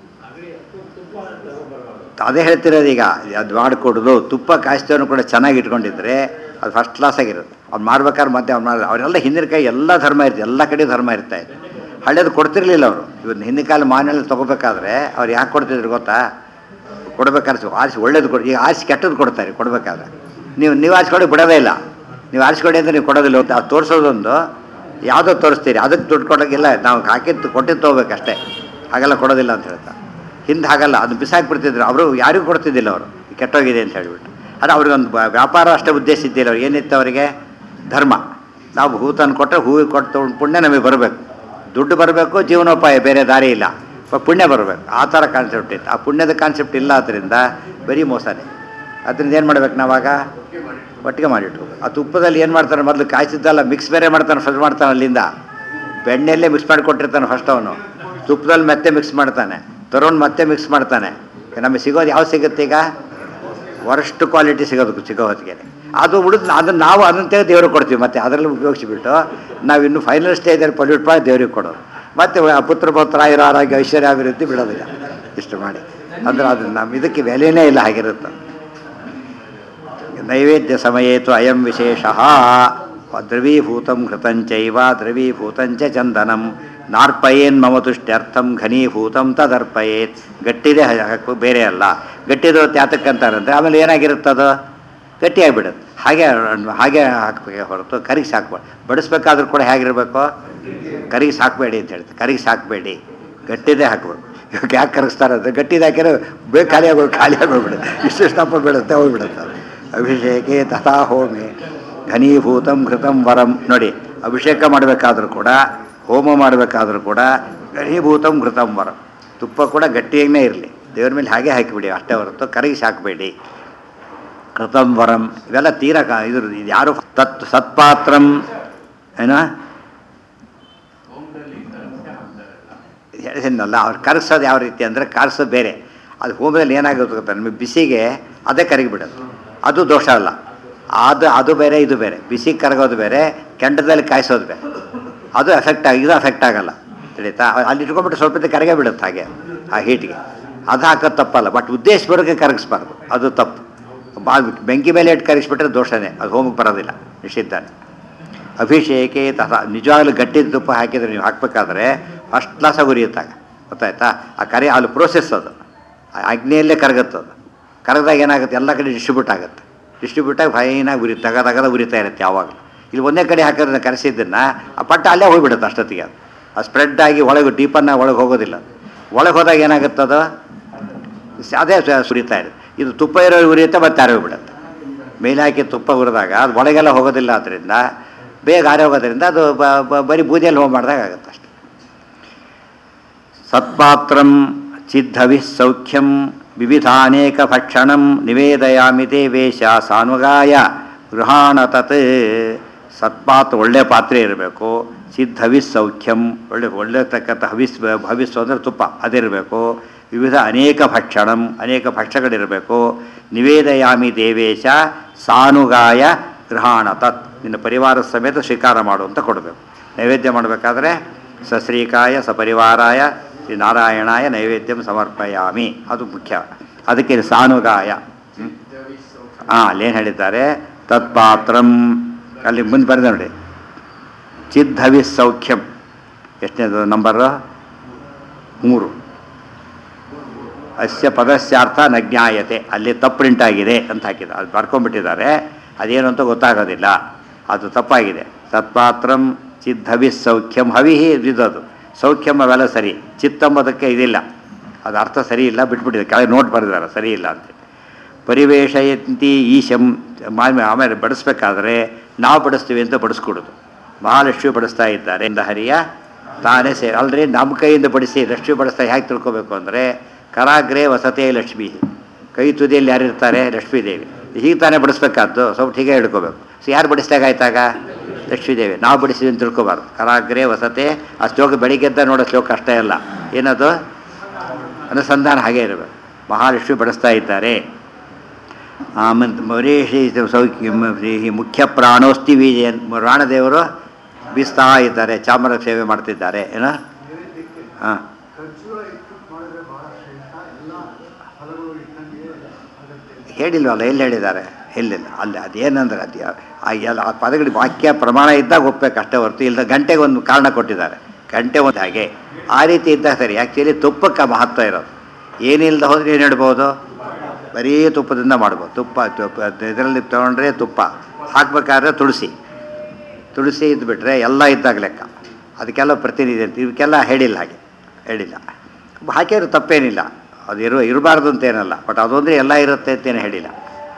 Speaker 1: ಅದೇ ಹೇಳ್ತಿರೋದು ಈಗ ಅದು ಮಾಡಿಕೊಡೋದು ತುಪ್ಪ ಕಾಯಿಸ್ತೇವನು ಕೂಡ ಚೆನ್ನಾಗಿ ಇಟ್ಕೊಂಡಿದ್ರೆ ಅದು ಫಸ್ಟ್ ಕ್ಲಾಸ್ ಆಗಿರುತ್ತೆ ಅವ್ನು ಮಾಡ್ಬೇಕಾದ್ರೆ ಮತ್ತೆ ಅವ್ನು ಮಾಡಿ ಅವರೆಲ್ಲ ಹಿಂದಿನ ಕೈ ಎಲ್ಲ ಧರ್ಮ ಇರುತ್ತೆ ಎಲ್ಲ ಕಡೆ ಧರ್ಮ ಇರ್ತಾ ಇತ್ತು ಹಳೇದು ಕೊಡ್ತಿರ್ಲಿಲ್ಲ ಅವರು ಇವತ್ತು ಹಿಂದಿನ ಕಾಲ ಮಾನೆಲ್ಲ ತೊಗೋಬೇಕಾದ್ರೆ ಅವ್ರು ಯಾಕೆ ಕೊಡ್ತಿದ್ರು ಗೊತ್ತಾ ಕೊಡ್ಬೇಕಾದ್ರೆ ಆರಿಸಿ ಒಳ್ಳೇದು ಕೊಡಿ ಈಗ ಆರಿಸಿ ಕೆಟ್ಟದ್ದು ಕೊಡ್ತಾರೆ ಕೊಡಬೇಕಾದ್ರೆ ನೀವು ನೀವು ಆರಿಸ್ಕೊಡಿ ಬಿಡೋದೇ ಇಲ್ಲ ನೀವು ಆರಿಸ್ಕೊಡಿ ಅಂದರೆ ನೀವು ಕೊಡೋದಿಲ್ಲ ಅದು ತೋರಿಸೋದೊಂದು ಯಾವುದೋ ತೋರಿಸ್ತೀರಿ ಅದಕ್ಕೆ ದುಡ್ಡು ಕೊಡೋಕ್ಕಿಲ್ಲ ನಾವು ಹಾಕಿದ್ದು ಕೊಟ್ಟಿದ್ದು ತೊಗೋಬೇಕಷ್ಟೇ ಹಾಗೆಲ್ಲ ಕೊಡೋದಿಲ್ಲ ಅಂತ ಹೇಳ್ತಾರೆ ಹಿಂದೆ ಹಾಗಲ್ಲ ಅದು ಬಿಸಾಕ್ಬಿಡ್ತಿದ್ರು ಅವರು ಯಾರಿಗೂ ಕೊಡ್ತಿದ್ದಿಲ್ಲ ಅವರು ಕೆಟ್ಟೋಗಿದೆ ಅಂತ ಹೇಳಿಬಿಟ್ಟು ಆದರೆ ಅವ್ರಿಗೊಂದು ಬ- ವ್ಯಾಪಾರ ಅಷ್ಟೇ ಉದ್ದೇಶ ಇದ್ದಿಲ್ಲ ಅವ್ರು ಏನಿತ್ತು ಅವರಿಗೆ ಧರ್ಮ ನಾವು ಹೂ ತಂದು ಕೊಟ್ಟರೆ ಹೂವಿಗೆ ಕೊಟ್ಟು ಪುಣ್ಯ ನಮಗೆ ಬರಬೇಕು ದುಡ್ಡು ಬರಬೇಕು ಜೀವನೋಪಾಯ ಬೇರೆ ದಾರಿ ಇಲ್ಲ ಪ- ಪುಣ್ಯ ಬರಬೇಕು ಆ ಥರ ಕಾನ್ಸೆಪ್ಟ್ ಇತ್ತು ಆ ಪುಣ್ಯದ ಕಾನ್ಸೆಪ್ಟ್ ಇಲ್ಲ ಆದ್ದರಿಂದ ಬರೀ ಮೋಸನೇ ಅದರಿಂದ ಏನು ಮಾಡ್ಬೇಕು ನಾವಾಗ ಒಟ್ಟಿಗೆ ಮಾಡಿಟ್ಟು ಆ ತುಪ್ಪದಲ್ಲಿ ಏನು ಮಾಡ್ತಾನೆ ಮೊದಲು ಕಾಯಿಸಿದ್ದಲ್ಲ ಮಿಕ್ಸ್ ಬೇರೆ ಮಾಡ್ತಾನೆ ಫಸ್ಟ್ ಮಾಡ್ತಾನೆ ಅಲ್ಲಿಂದ ಬೆಣ್ಣೆಲ್ಲೇ ಮಿಕ್ಸ್ ಮಾಡಿ ಕೊಟ್ಟಿರ್ತಾನೆ ಫಸ್ಟ್ ಅವನು ತುಪ್ಪದಲ್ಲಿ ಮತ್ತೆ ಮಿಕ್ಸ್ ಮಾಡ್ತಾನೆ ತರುಣ್ ಮತ್ತೆ ಮಿಕ್ಸ್ ಮಾಡ್ತಾನೆ ನಮಗೆ ಸಿಗೋದು ಯಾವ್ದು ಸಿಗುತ್ತೆ ಈಗ ವರ್ಸ್ಟ್ ಕ್ವಾಲಿಟಿ ಸಿಗೋದು ಸಿಗೋ ಹೊತ್ತಿಗೆ ಅದು ಉಳಿದು ಅದನ್ನು ನಾವು ಅದನ್ನು ತೆಗೆದು ದೇವ್ರಿಗೆ ಕೊಡ್ತೀವಿ ಮತ್ತೆ ಅದರಲ್ಲಿ ಉಪಯೋಗಿಸಿಬಿಟ್ಟು ನಾವು ಇನ್ನು ಫೈನಲ್ ಸ್ಟೇಜಲ್ಲಿ ಪೊಲ್ಯೂಟ್ ಮಾಡಿ ದೇವ್ರಿಗೆ ಕೊಡೋದು ಮತ್ತೆ ಆ ಪುತ್ರ ಪುತ್ರ ಆಯುರ ಆರೋಗ್ಯ ಐಶ್ವರ್ಯ ಅಭಿವೃದ್ಧಿ ಬಿಡೋದಿಲ್ಲ ಇಷ್ಟು ಮಾಡಿ ಅಂದ್ರೆ ಅದು ನಮ್ಮ ಇದಕ್ಕೆ ಬೆಲೆನೇ ಇಲ್ಲ ಹಾಗಿರುತ್ತೆ ನೈವೇದ್ಯ ಸಮಯೇತು ಅಯಂ ವಿಶೇಷ ದ್ರವೀಭೂತಂ ಕೃತಂಚೈವ ದ್ರವೀಭೂತಂಚ ಚಂದನಂ ನಾರ್ಪಯೇನ್ ಮಮ ತುಷ್ಟ್ಯರ್ಥಂ ಘನೀಭೂತಂ ತದರ್ಪಯೇತ್ ಗಟ್ಟಿದೆ ಹಾಕು ಬೇರೆ ಅಲ್ಲ ಗಟ್ಟಿದು ತ್ಯಾತಕ್ಕಂತಾರಂದ್ರೆ ಆಮೇಲೆ ಏನಾಗಿರುತ್ತದು ಗಟ್ಟಿಯಾಗಿಬಿಡುತ್ತೆ ಹಾಗೆ ಹಾಗೆ ಹಾಕ್ಬೇಕೆ ಹೊರತು ಕರಿಗಿಸಿ ಹಾಕ್ಬಾರ್ದು ಬಡಿಸ್ಬೇಕಾದ್ರೂ ಕೂಡ ಹೇಗಿರಬೇಕು ಕರಿಗಿಸಿ ಹಾಕಬೇಡಿ ಅಂತ ಹೇಳ್ತಾರೆ ಕರಿಗಿಸಿ ಹಾಕಬೇಡಿ ಗಟ್ಟಿದೆ ಹಾಕ್ಬೇಕು ಇವಾಗ ಯಾಕೆ ಕರಗಿಸ್ತಾರೆ ಅಂದರೆ ಗಟ್ಟಿದೆ ಹಾಕಿದ್ರೆ ಬೇಗ ಖಾಲಿ ಆಗೋಗಿ ಖಾಲಿ ಆಗೋಗ್ಬಿಡುತ್ತೆ ಇಷ್ಟು ದಪ್ಪ ಬೀಳುತ್ತೆ ಹೋಗ್ಬಿಡುತ್ತೆ ಅದು. ಅಭಿಷೇಕೆ ತಥಾ ಹೋಮೆ ಘನೀಭೂತಂ ಕೃತಂ ವರಂ ನೋಡಿ ಅಭಿಷೇಕ ಮಾಡಬೇಕಾದ್ರೂ ಕೂಡ ಹೋಮ ಮಾಡಬೇಕಾದ್ರೂ ಕೂಡ ಘನೀಭೂತಂ ಕೃತಂ ವರಂ ತುಪ್ಪ ಕೂಡ ಗಟ್ಟಿಯಾಗೇ ಇರಲಿ ದೇವ್ರ ಮೇಲೆ ಹಾಗೆ ಹಾಕಿಬಿಡಿ ಅಷ್ಟೇ ಹೊರತು ಕರಗಿಸಿ ಹಾಕಬೇಡಿ ಕೃತಂ ವರಂ ಇವೆಲ್ಲ ತೀರ ಕ- ಇದ್ರ ಇದು ಯಾರು ತತ್ ಸತ್ಪಾತ್ರಂ ಏನ ಹೇಳಿದ್ನಲ್ಲ ಅವ್ರು ಕರಗಿಸೋದು ಯಾವ ರೀತಿ ಅಂದರೆ ಕರಗಿಸೋದು ಬೇರೆ ಅದು ಹೋಮದಲ್ಲಿ ಏನಾಗುತ್ತೆ ಗೊತ್ತಾ ನಮಗೆ ಬಿಸಿಗೆ ಅದೇ ಕರಗಿಬಿಡೋದು ಅದು ದೋಷ ಅಲ್ಲ ಅದು ಅದು ಬೇರೆ ಇದು ಬೇರೆ ಬಿಸಿ ಕರಗೋದು ಬೇರೆ ಕೆಂಡದಲ್ಲಿ ಕಾಯಿಸೋದು ಬೇರೆ ಅದು ಎಫೆಕ್ಟ್ ಆಗಿ ಇದು ಎಫೆಕ್ಟ್ ಆಗಲ್ಲ ತಿಳಿತಾ ಅಲ್ಲಿ ಇಟ್ಕೊಂಡ್ಬಿಟ್ಟು ಸ್ವಲ್ಪ ಹೊತ್ತಿಗೆ ಕರಗೇ ಬಿಡುತ್ತೆ ಹಾಗೆ ಆ ಹೀಟಿಗೆ ಅದು ಹಾಕೋದು ತಪ್ಪಲ್ಲ ಬಟ್ ಉದ್ದೇಶಪೂರ್ವಕ ಕರಗಿಸ್ಬಾರ್ದು ಅದು ತಪ್ಪು ಬಾ ಬೆಂಕಿ ಮೇಲೆ ಇಟ್ಟು ಕರಗಿಸ್ಬಿಟ್ರೆ ದೋಷನೇ ಅದು ಹೋಮಕ್ಕೆ ಬರೋದಿಲ್ಲ ನಿಷಿದ್ಧಾನೆ ಅಭಿಷೇಕೆ ತಥಾ ನಿಜವಾಗ್ಲೂ ಗಟ್ಟಿ ತುಪ್ಪ ಹಾಕಿದ್ರೆ ನೀವು ಹಾಕಬೇಕಾದ್ರೆ ಫಸ್ಟ್ ಕ್ಲಾಸಾಗಿ ಉರಿಯುತ್ತಾಗ ಗೊತ್ತಾಯ್ತಾ ಆ ಕರಿ ಅಲ್ಲಿ ಪ್ರೋಸೆಸ್ ಅದು ಆ ಅಗ್ನಿಯಲ್ಲೇ ಕರಗುತ್ತದು ಕರಗದಾಗ ಏನಾಗುತ್ತೆ ಎಲ್ಲ ಕಡೆ ಡಿಸ್ಟ್ರಿಬ್ಯೂಟ್ ಆಗುತ್ತೆ ಡಿಸ್ಟ್ರಿಬ್ಯೂಟ್ ಆಗಿ ಫೈನಾಗಿ ಉರಿ ತಗ ತಗದ ಉರಿತಾ ಇರುತ್ತೆ ಯಾವಾಗಲೂ ಇಲ್ಲಿ ಒಂದೇ ಕಡೆ ಹಾಕಿದ್ರೆ ಕರೆಸಿದ್ದನ್ನು ಆ ಪಟ್ಟ ಅಲ್ಲೇ ಹೋಗ್ಬಿಡುತ್ತೆ ಅಷ್ಟೊತ್ತಿಗೆ ಅದು ಅದು ಸ್ಪ್ರೆಡ್ ಆಗಿ ಒಳಗೆ ಡೀಪನ್ನ ಒಳಗೆ ಹೋಗೋದಿಲ್ಲ ಒಳಗೆ ಹೋದಾಗ ಏನಾಗುತ್ತದು ಸ- ಅದೇ ಸ- ಸುರಿತಾ ಇರುತ್ತೆ ಇದು ತುಪ್ಪ ಇರೋ ಉರಿಯುತ್ತೆ ಮತ್ತೆ ಆರೋಗ್ಯ ಬಿಡುತ್ತೆ ಮೇಲೆ ಹಾಕಿ ತುಪ್ಪ ಹುರಿದಾಗ ಅದು ಒಳಗೆಲ್ಲ ಹೋಗೋದಿಲ್ಲ ಅದರಿಂದ ಬೇಗ ಆರೋಗೋದ್ರಿಂದ ಅದು ಬ- ಬ- ಬರೀ ಬೂದಿಯಲ್ಲಿ ಹೋಗಿ ಮಾಡಿದಾಗ ಆಗುತ್ತೆ ಅಷ್ಟೆ ಸತ್ಪಾತ್ರಂ ಚಿದ್ಧವಿ ಸೌಖ್ಯಂ ವಿವಿಧಾನೇಕ ಭಕ್ಷಣಂ ನಿವೇದಯಾಮಿ ದೇವೇಶ ಸಾನುಗಾಯ ಗೃಹಾಣ ತತ್ ಸತ್ಪಾತ್ರ ಒಳ್ಳೆ ಪಾತ್ರೆ ಇರಬೇಕು ಸಿದ್ಧ ಹವಿಸ್ ಸೌಖ್ಯಂ ಒಳ್ಳೆ ಒಳ್ಳೆ ತಕ್ಕಂಥ ಹವಿಸ್ ಹವಿಸ್ಸು ಅಂದರೆ ತುಪ್ಪ ಅದಿರಬೇಕು ವಿವಿಧ ಅನೇಕ ಭಕ್ಷಣಂ ಅನೇಕ ಭಕ್ಷ್ಯಗಳಿರಬೇಕು ನಿವೇದಯಾಮಿ ದೇವೇಶ ಸಾನುಗಾಯ ಗೃಹಾಣ ತತ್ ನಿನ್ನ ಪರಿವಾರ ಸಮೇತ ಸ್ವೀಕಾರ ಮಾಡು ಅಂತ ಕೊಡಬೇಕು ನೈವೇದ್ಯ ಮಾಡಬೇಕಾದ್ರೆ ಸಶ್ರೀಕಾಯ ಸಪರಿವಾರಾಯ ಶ್ರೀ ನಾರಾಯಣಾಯ ನೈವೇದ್ಯಂ ಸಮರ್ಪಯಾಮಿ ಅದು ಮುಖ್ಯ ಅದಕ್ಕೆ ಸಾನುಗಾಯ ಹ್ಮ್? ಹಾಂ ಅಲ್ಲೇನು ಹೇಳಿದ್ದಾರೆ ತತ್ಪಾತ್ರಂ ಅಲ್ಲಿ ಮುಂದೆ ಬರೆದ ನೋಡಿ ಚಿದ್ಧವಿ ಸೌಖ್ಯಂ ಎಷ್ಟನೇದು ನಂಬರು ಮೂರು ಅಸ್ಯ ಪದಸ್ಯಾರ್ಥ ನ ಜ್ಞಾಯತೆ ಅಲ್ಲಿ ತಪ್ಪು ಪ್ರಿಂಟ್ ಆಗಿದೆ ಅಂತ ಹಾಕಿದ ಅದು ಬರ್ಕೊಂಡ್ಬಿಟ್ಟಿದ್ದಾರೆ ಅದೇನು ಅಂತ ಗೊತ್ತಾಗೋದಿಲ್ಲ ಅದು ತಪ್ಪಾಗಿದೆ ಸತ್ಪಾತ್ರಂ ಚಿದ್ಧವಿ ಸೌಖ್ಯಂ ಹವಿಹಿ ಇದ್ದದು ಸೌಖ್ಯಂ ಅವೆಲ್ಲ ಸರಿ ಚಿತ್ತಂಬುದಕ್ಕೆ ಇದಿಲ್ಲ ಅದು ಅರ್ಥ ಸರಿ ಇಲ್ಲ ಬಿಟ್ಬಿಟ್ಟಿದೆ ಕೆಳಗೆ ನೋಟ್ ಬರೆದಿದ್ದಾರೆ ಸರಿ ಇಲ್ಲ ಅಂತ ಪರಿವೇಶಯಂತಿ ಈಶಂ ಮಾ- ಆಮೇಲೆ ಬಡಿಸ್ಬೇಕಾದ್ರೆ ನಾವು ಬಡಿಸ್ತೀವಿ ಅಂತ ಬಡಿಸ್ಕೊಡೋದು ಮಹಾಲಕ್ಷ್ಮಿ ಬಡಿಸ್ತಾ ಇದ್ದಾರೆ ಇಂದ ಹರಿಯ ತಾನೇ ಸೇ ಅಲ್ರಿ ನಮ್ಮ ಕೈಯಿಂದ ಬಡಿಸಿ ಲಕ್ಷ್ಮಿ ಬಡಿಸ್ತಾ ಹೇಗೆ ತಿಳ್ಕೊಬೇಕು ಅಂದರೆ ಕರಾಗ್ರೆ ವಸತೆ ಲಕ್ಷ್ಮಿ ಕೈ ತುದಿಯಲ್ಲಿ ಯಾರಿರ್ತಾರೆ ಲಕ್ಷ್ಮೀ ದೇವಿ ಹೀಗೆ ತಾನೇ ಬಡಿಸ್ಬೇಕಾದ್ದು ಸ್ವಲ್ಪ ಹೀಗೆ ಹಿಡ್ಕೋಬೇಕು ಸೊ ಯಾರು ಬಡಿಸ್ದಾಗ ಆಯ್ತಾಗ ಲಕ್ಷ್ಮೀದೇವಿ ನಾವು ಬಡಿಸಿದ್ವಿ ಅಂತ ತಿಳ್ಕೊಬಾರ್ದು ಕರಾಗ್ರೆ ವಸತೆ ಆ ಶ್ಲೋಕ ಬೆಳಿಗ್ಗೆದ್ದ ನೋಡೋ ಶ್ಲೋಕ ಅಷ್ಟೇ ಅಲ್ಲ ಏನದು ಅನುಸಂಧಾನ ಹಾಗೆ ಇರಬೇಕು ಮಹಾಲಕ್ಷ್ಮಿ ಬಡಿಸ್ತಾ ಇದ್ದಾರೆ ಆಮೇಲೆ ಮರೇಶಿ ಸೌಖ್ಯ ಈ ಮುಖ್ಯ ಪ್ರಾಣೋಸ್ತಿ ವೀಜಯನ್ ರಾಣದೇವರು ಬೀಸ್ತಾ ಇದ್ದಾರೆ ಚಾಮರ ಸೇವೆ ಮಾಡ್ತಿದ್ದಾರೆ ಏನೋ ಹಾಂ ಹೇಳಿಲ್ವಲ್ಲ ಎಲ್ಲಿ ಹೇಳಿದ್ದಾರೆ ಎಲ್ಲಿಲ್ಲ ಅಲ್ಲಿ ಅದೇನಂದ್ರೆ ಅದು ಯಾ- ಆ ಎಲ್ಲ ಆ ಪದಗಳು ವಾಕ್ಯ ಪ್ರಮಾಣ ಇದ್ದಾಗ ಒಪ್ಪಬೇಕು ಅಷ್ಟೇ ಹೊರತು ಇಲ್ಲದ ಗಂಟೆಗೆ ಒಂದು ಕಾರಣ ಕೊಟ್ಟಿದ್ದಾರೆ ಗಂಟೆ ಒಂದು ಹಾಗೆ ಆ ರೀತಿ ಇದ್ದಾಗ ಸರಿ ಆ್ಯಕ್ಚುಲಿ ತುಪ್ಪಕ್ಕೆ ಮಹತ್ವ ಇರೋದು ಏನಿಲ್ಲದ ಹೋದ್ರೆ ಏನು ಹೇಳ್ಬೋದು ಬರೀ ತುಪ್ಪದಿಂದ ಮಾಡ್ಬೋದು ತುಪ್ಪ ತುಪ್ಪ ಇದರಲ್ಲಿ ತೊಗೊಂಡ್ರೆ ತುಪ್ಪ ಹಾಕ್ಬೇಕಾದ್ರೆ ತುಳಸಿ ತುಳಸಿ ಇದ್ದುಬಿಟ್ರೆ ಎಲ್ಲ ಇದ್ದಾಗ ಲೆಕ್ಕ ಅದಕ್ಕೆಲ್ಲ ಪ್ರತಿನಿಧಿ ಅಂತ ಇವಕ್ಕೆಲ್ಲ ಹೇಳಿಲ್ಲ ಹಾಗೆ ಹೇಳಿಲ್ಲ ಹಾಕಿದ್ರು ತಪ್ಪೇನಿಲ್ಲ ಅದು ಇರು ಇರಬಾರ್ದು ಅಂತೇನಲ್ಲ ಬಟ್ ಅದೊಂದರೆ ಎಲ್ಲ ಇರುತ್ತೆ ಅಂತೇನು ಹೇಳಿಲ್ಲ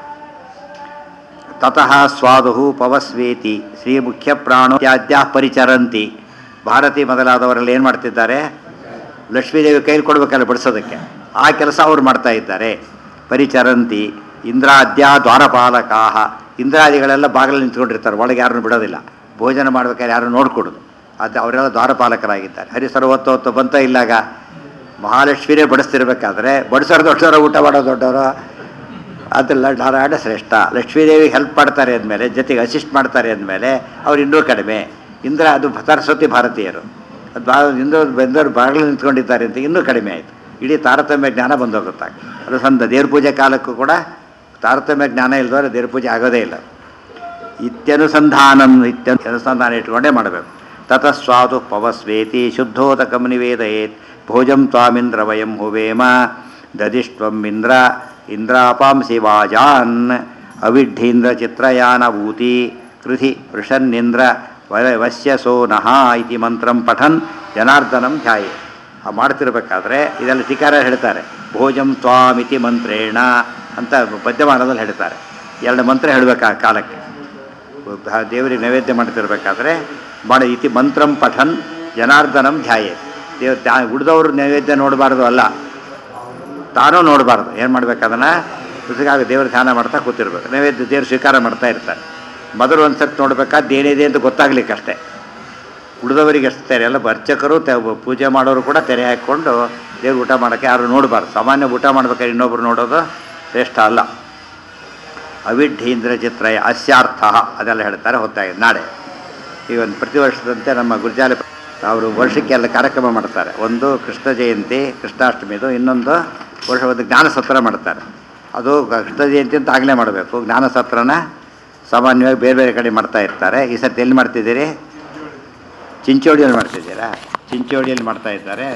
Speaker 1: ತತಃ ಸ್ವಾದು ಪವಸ್ವೇತಿ ಶ್ರೀ ಮುಖ್ಯ ಪ್ರಾಣೋತ್ಯಾದ್ಯ ಪರಿಚರಂತಿ ಭಾರತಿ ಮೊದಲಾದವರೆಲ್ಲ ಏನು ಮಾಡ್ತಿದ್ದಾರೆ ಲಕ್ಷ್ಮೀದೇವಿ ಕೈಲಿ ಕೊಡಬೇಕಲ್ಲ ಬಡಿಸೋದಕ್ಕೆ ಆ ಕೆಲಸ ಅವ್ರು ಮಾಡ್ತಾ ಇದ್ದಾರೆ ಪರಿಚರಂತಿ ಇಂದ್ರಾದ್ಯ ದ್ವಾರಪಾಲಕಾಹ ಇಂದ್ರಾದಿಗಳೆಲ್ಲ ಬಾಗಿಲಲ್ಲಿ ನಿಂತ್ಕೊಂಡಿರ್ತಾರೆ ಒಳಗೆ ಯಾರನ್ನು ಬಿಡೋದಿಲ್ಲ ಭೋಜನ ಮಾಡ್ಬೇಕಾದ್ರೆ ಯಾರು ನೋಡ್ಕೊಡೋದು ಅದು ಅವರೆಲ್ಲ ದ್ವಾರಪಾಲಕರಾಗಿದ್ದಾರೆ ಹರಿ ಸರ್ವತ್ತು ಹೊತ್ತು ಬಂತ ಇಲ್ಲಾಗ ಮಹಾಲಕ್ಷ್ಮಿನೇ ಬಡಿಸ್ತಿರ್ಬೇಕಾದ್ರೆ ಬಡಿಸೋರು ದೊಡ್ಡವರು ಊಟ ಮಾಡೋ ದೊಡ್ಡವರು ಅದೆಲ್ಲ ನಾರಾಯಣ ಶ್ರೇಷ್ಠ ಲಕ್ಷ್ಮೀದೇವಿ ಹೆಲ್ಪ್ ಮಾಡ್ತಾರೆ ಅಂದಮೇಲೆ ಜೊತೆಗೆ ಅಸಿಸ್ಟ್ ಮಾಡ್ತಾರೆ ಅಂದಮೇಲೆ ಅವ್ರು ಇನ್ನೂ ಕಡಿಮೆ ಇಂದ್ರ ಅದು ಸರಸ್ವತಿ ಭಾರತೀಯರು ಅದು ಬಾ ಇಂದ್ರ ಬಂದವರು ಬಾಗಿಲು ನಿಂತ್ಕೊಂಡಿದ್ದಾರೆ ಅಂತ ಇನ್ನೂ ಕಡಿಮೆ ಆಯಿತು ಇಡೀ ತಾರತಮ್ಯ ಜ್ಞಾನ ಬಂದೋಗುತ್ತಾಗ ಅದು ಸಂದ ದೇವ್ರ ಪೂಜೆ ಕಾಲಕ್ಕೂ ಕೂಡ ತಾರತಮ್ಯ ಜ್ಞಾನ ಇಲ್ದವ್ರೆ ದೇವ್ರ ಪೂಜೆ ಆಗೋದೇ ಇಲ್ಲ ಇತ್ಯನುಸಂಧಾನಂ ಇತ್ಯ ಅನುಸಂಧಾನ ಇಟ್ಕೊಂಡೇ ಮಾಡಬೇಕು ತತಸ್ವಾದು ಪವಸ್ವೇತಿ ಶುದ್ಧೋದಕಂ ನಿವೇದಯೇತ್ ಭೋಜಂ ತ್ವಾಮಿಂದ್ರ ವಯಂ ಹುವೇಮ ದದಿಷ್ಟ್ವಂ ಇಂದ್ರ ಇಂದ್ರಾಪಾಂಸಿ ವಾಜಾನ್ ಅವಿಡ್ಢೀಂದ್ರ ಚಿತ್ರಯಾನಭೂತಿ ಕೃಧಿ ವೃಷನ್ನಿಂದ್ರ ವ- ವಶ್ಯಸೋ ನಃ ಇತಿ ಮಂತ್ರಂ ಪಠನ್ ಜನಾರ್ದನಂ ಧ್ಯಾಯೇ ಆ ಮಾಡ್ತಿರ್ಬೇಕಾದ್ರೆ ಇದೆಲ್ಲ ಟೀಕಾರ ಹೇಳ್ತಾರೆ ಭೋಜಂ ತ್ವಾಮಿತಿ ಮಂತ್ರೇಣ ಅಂತ ಪದ್ಯಮಾನದಲ್ಲಿ ಹೇಳ್ತಾರೆ ಎರಡು ಮಂತ್ರ ಹೇಳಬೇಕು ಆ ಕಾಲಕ್ಕೆ ಬ- ದೇವರಿಗೆ ನೈವೇದ್ಯ ಮಾಡ್ತಿರ್ಬೇಕಾದ್ರೆ ಮಾಡ ಇತಿ ಮಂತ್ರಂ ಪಠನ್ ಜನಾರ್ದನಂ ಧ್ಯಾಯೇ ದೇವ್ ಧ್ಯಾ ಉಳಿದವರು ನೈವೇದ್ಯ ನೋಡಬಾರ್ದು ಅಲ್ಲ ತಾನೂ ನೋಡಬಾರ್ದು ಏನು ಮಾಡ್ಬೇಕು ಅದನ್ನು ಪುಸ್ತಕ ದೇವ್ರ ಧ್ಯಾನ ಮಾಡ್ತಾ ಕೂತಿರ್ಬೇಕು ನೈವೇದ್ಯ ದೇವ್ರು ಸ್ವೀಕಾರ ಮಾಡ್ತಾ ಇರ್ತಾರೆ ಮೊದಲು ಒಂದು ಸರ್ತಿ ನೋಡ್ಬೇಕಾದ್ರೆ ಏನಿದೆ ಅಂತ ಗೊತ್ತಾಗ್ಲಿಕ್ಕೆ ಅಷ್ಟೇ ಉಳಿದವರಿಗೆ ಅಷ್ಟೇ ಎಲ್ಲ ಅರ್ಚಕರು ತೆ- ಪೂಜೆ ಮಾಡೋರು ಕೂಡ ತೆರೆ ಹಾಕ್ಕೊಂಡು ದೇವ್ರು ಊಟ ಮಾಡೋಕ್ಕೆ ಯಾರು ನೋಡಬಾರ್ದು ಸಾಮಾನ್ಯ ಊಟ ಮಾಡ್ಬೇಕಾದ್ರೆ ಇನ್ನೊಬ್ರು ನೋಡೋದು ಶ್ರೇಷ್ಠ ಅಲ್ಲ ಅವಿಢೀಂದ್ರ ಚಿತ್ರ ಅಸ್ಯಾರ್ಥ ಅದೆಲ್ಲ ಹೇಳ್ತಾರೆ ಹೊತ್ತಾಗಿದೆ ನಾಳೆ ಈ ಒಂದು ಪ್ರತಿ ವರ್ಷದಂತೆ ನಮ್ಮ ಗುರ್ಜಾಲಿ ಅವರು ವರ್ಷಕ್ಕೆಲ್ಲ ಕಾರ್ಯಕ್ರಮ ಮಾಡ್ತಾರೆ ಒಂದು ಕೃಷ್ಣ ಜಯಂತಿ ಕೃಷ್ಣಾಷ್ಟಮಿದು ಇನ್ನೊಂದು ವರ್ಷ ಒಂದು ಜ್ಞಾನ ಸತ್ರ ಮಾಡ್ತಾರೆ ಅದು ಕೃಷ್ಣ ಜಯಂತಿ ಅಂತ ಆಗಲೇ ಮಾಡಬೇಕು ಜ್ಞಾನ ಸತ್ರನ ಸಾಮಾನ್ಯವಾಗಿ ಬೇರೆ ಬೇರೆ ಕಡೆ ಮಾಡ್ತಾ ಇರ್ತಾರೆ ಈ ಸರ್ತಿ ಎಲ್ಲಿ ಮಾಡ್ತಿದ್ದೀರಿ ಚಿಂಚೋಡಿಯಲ್ಲಿ ಮಾಡ್ತಿದ್ದೀರಾ ಚಿಂಚೋಡಿಯಲ್ಲಿ ಮಾಡ್ತಾ ಇದ್ದಾರೆ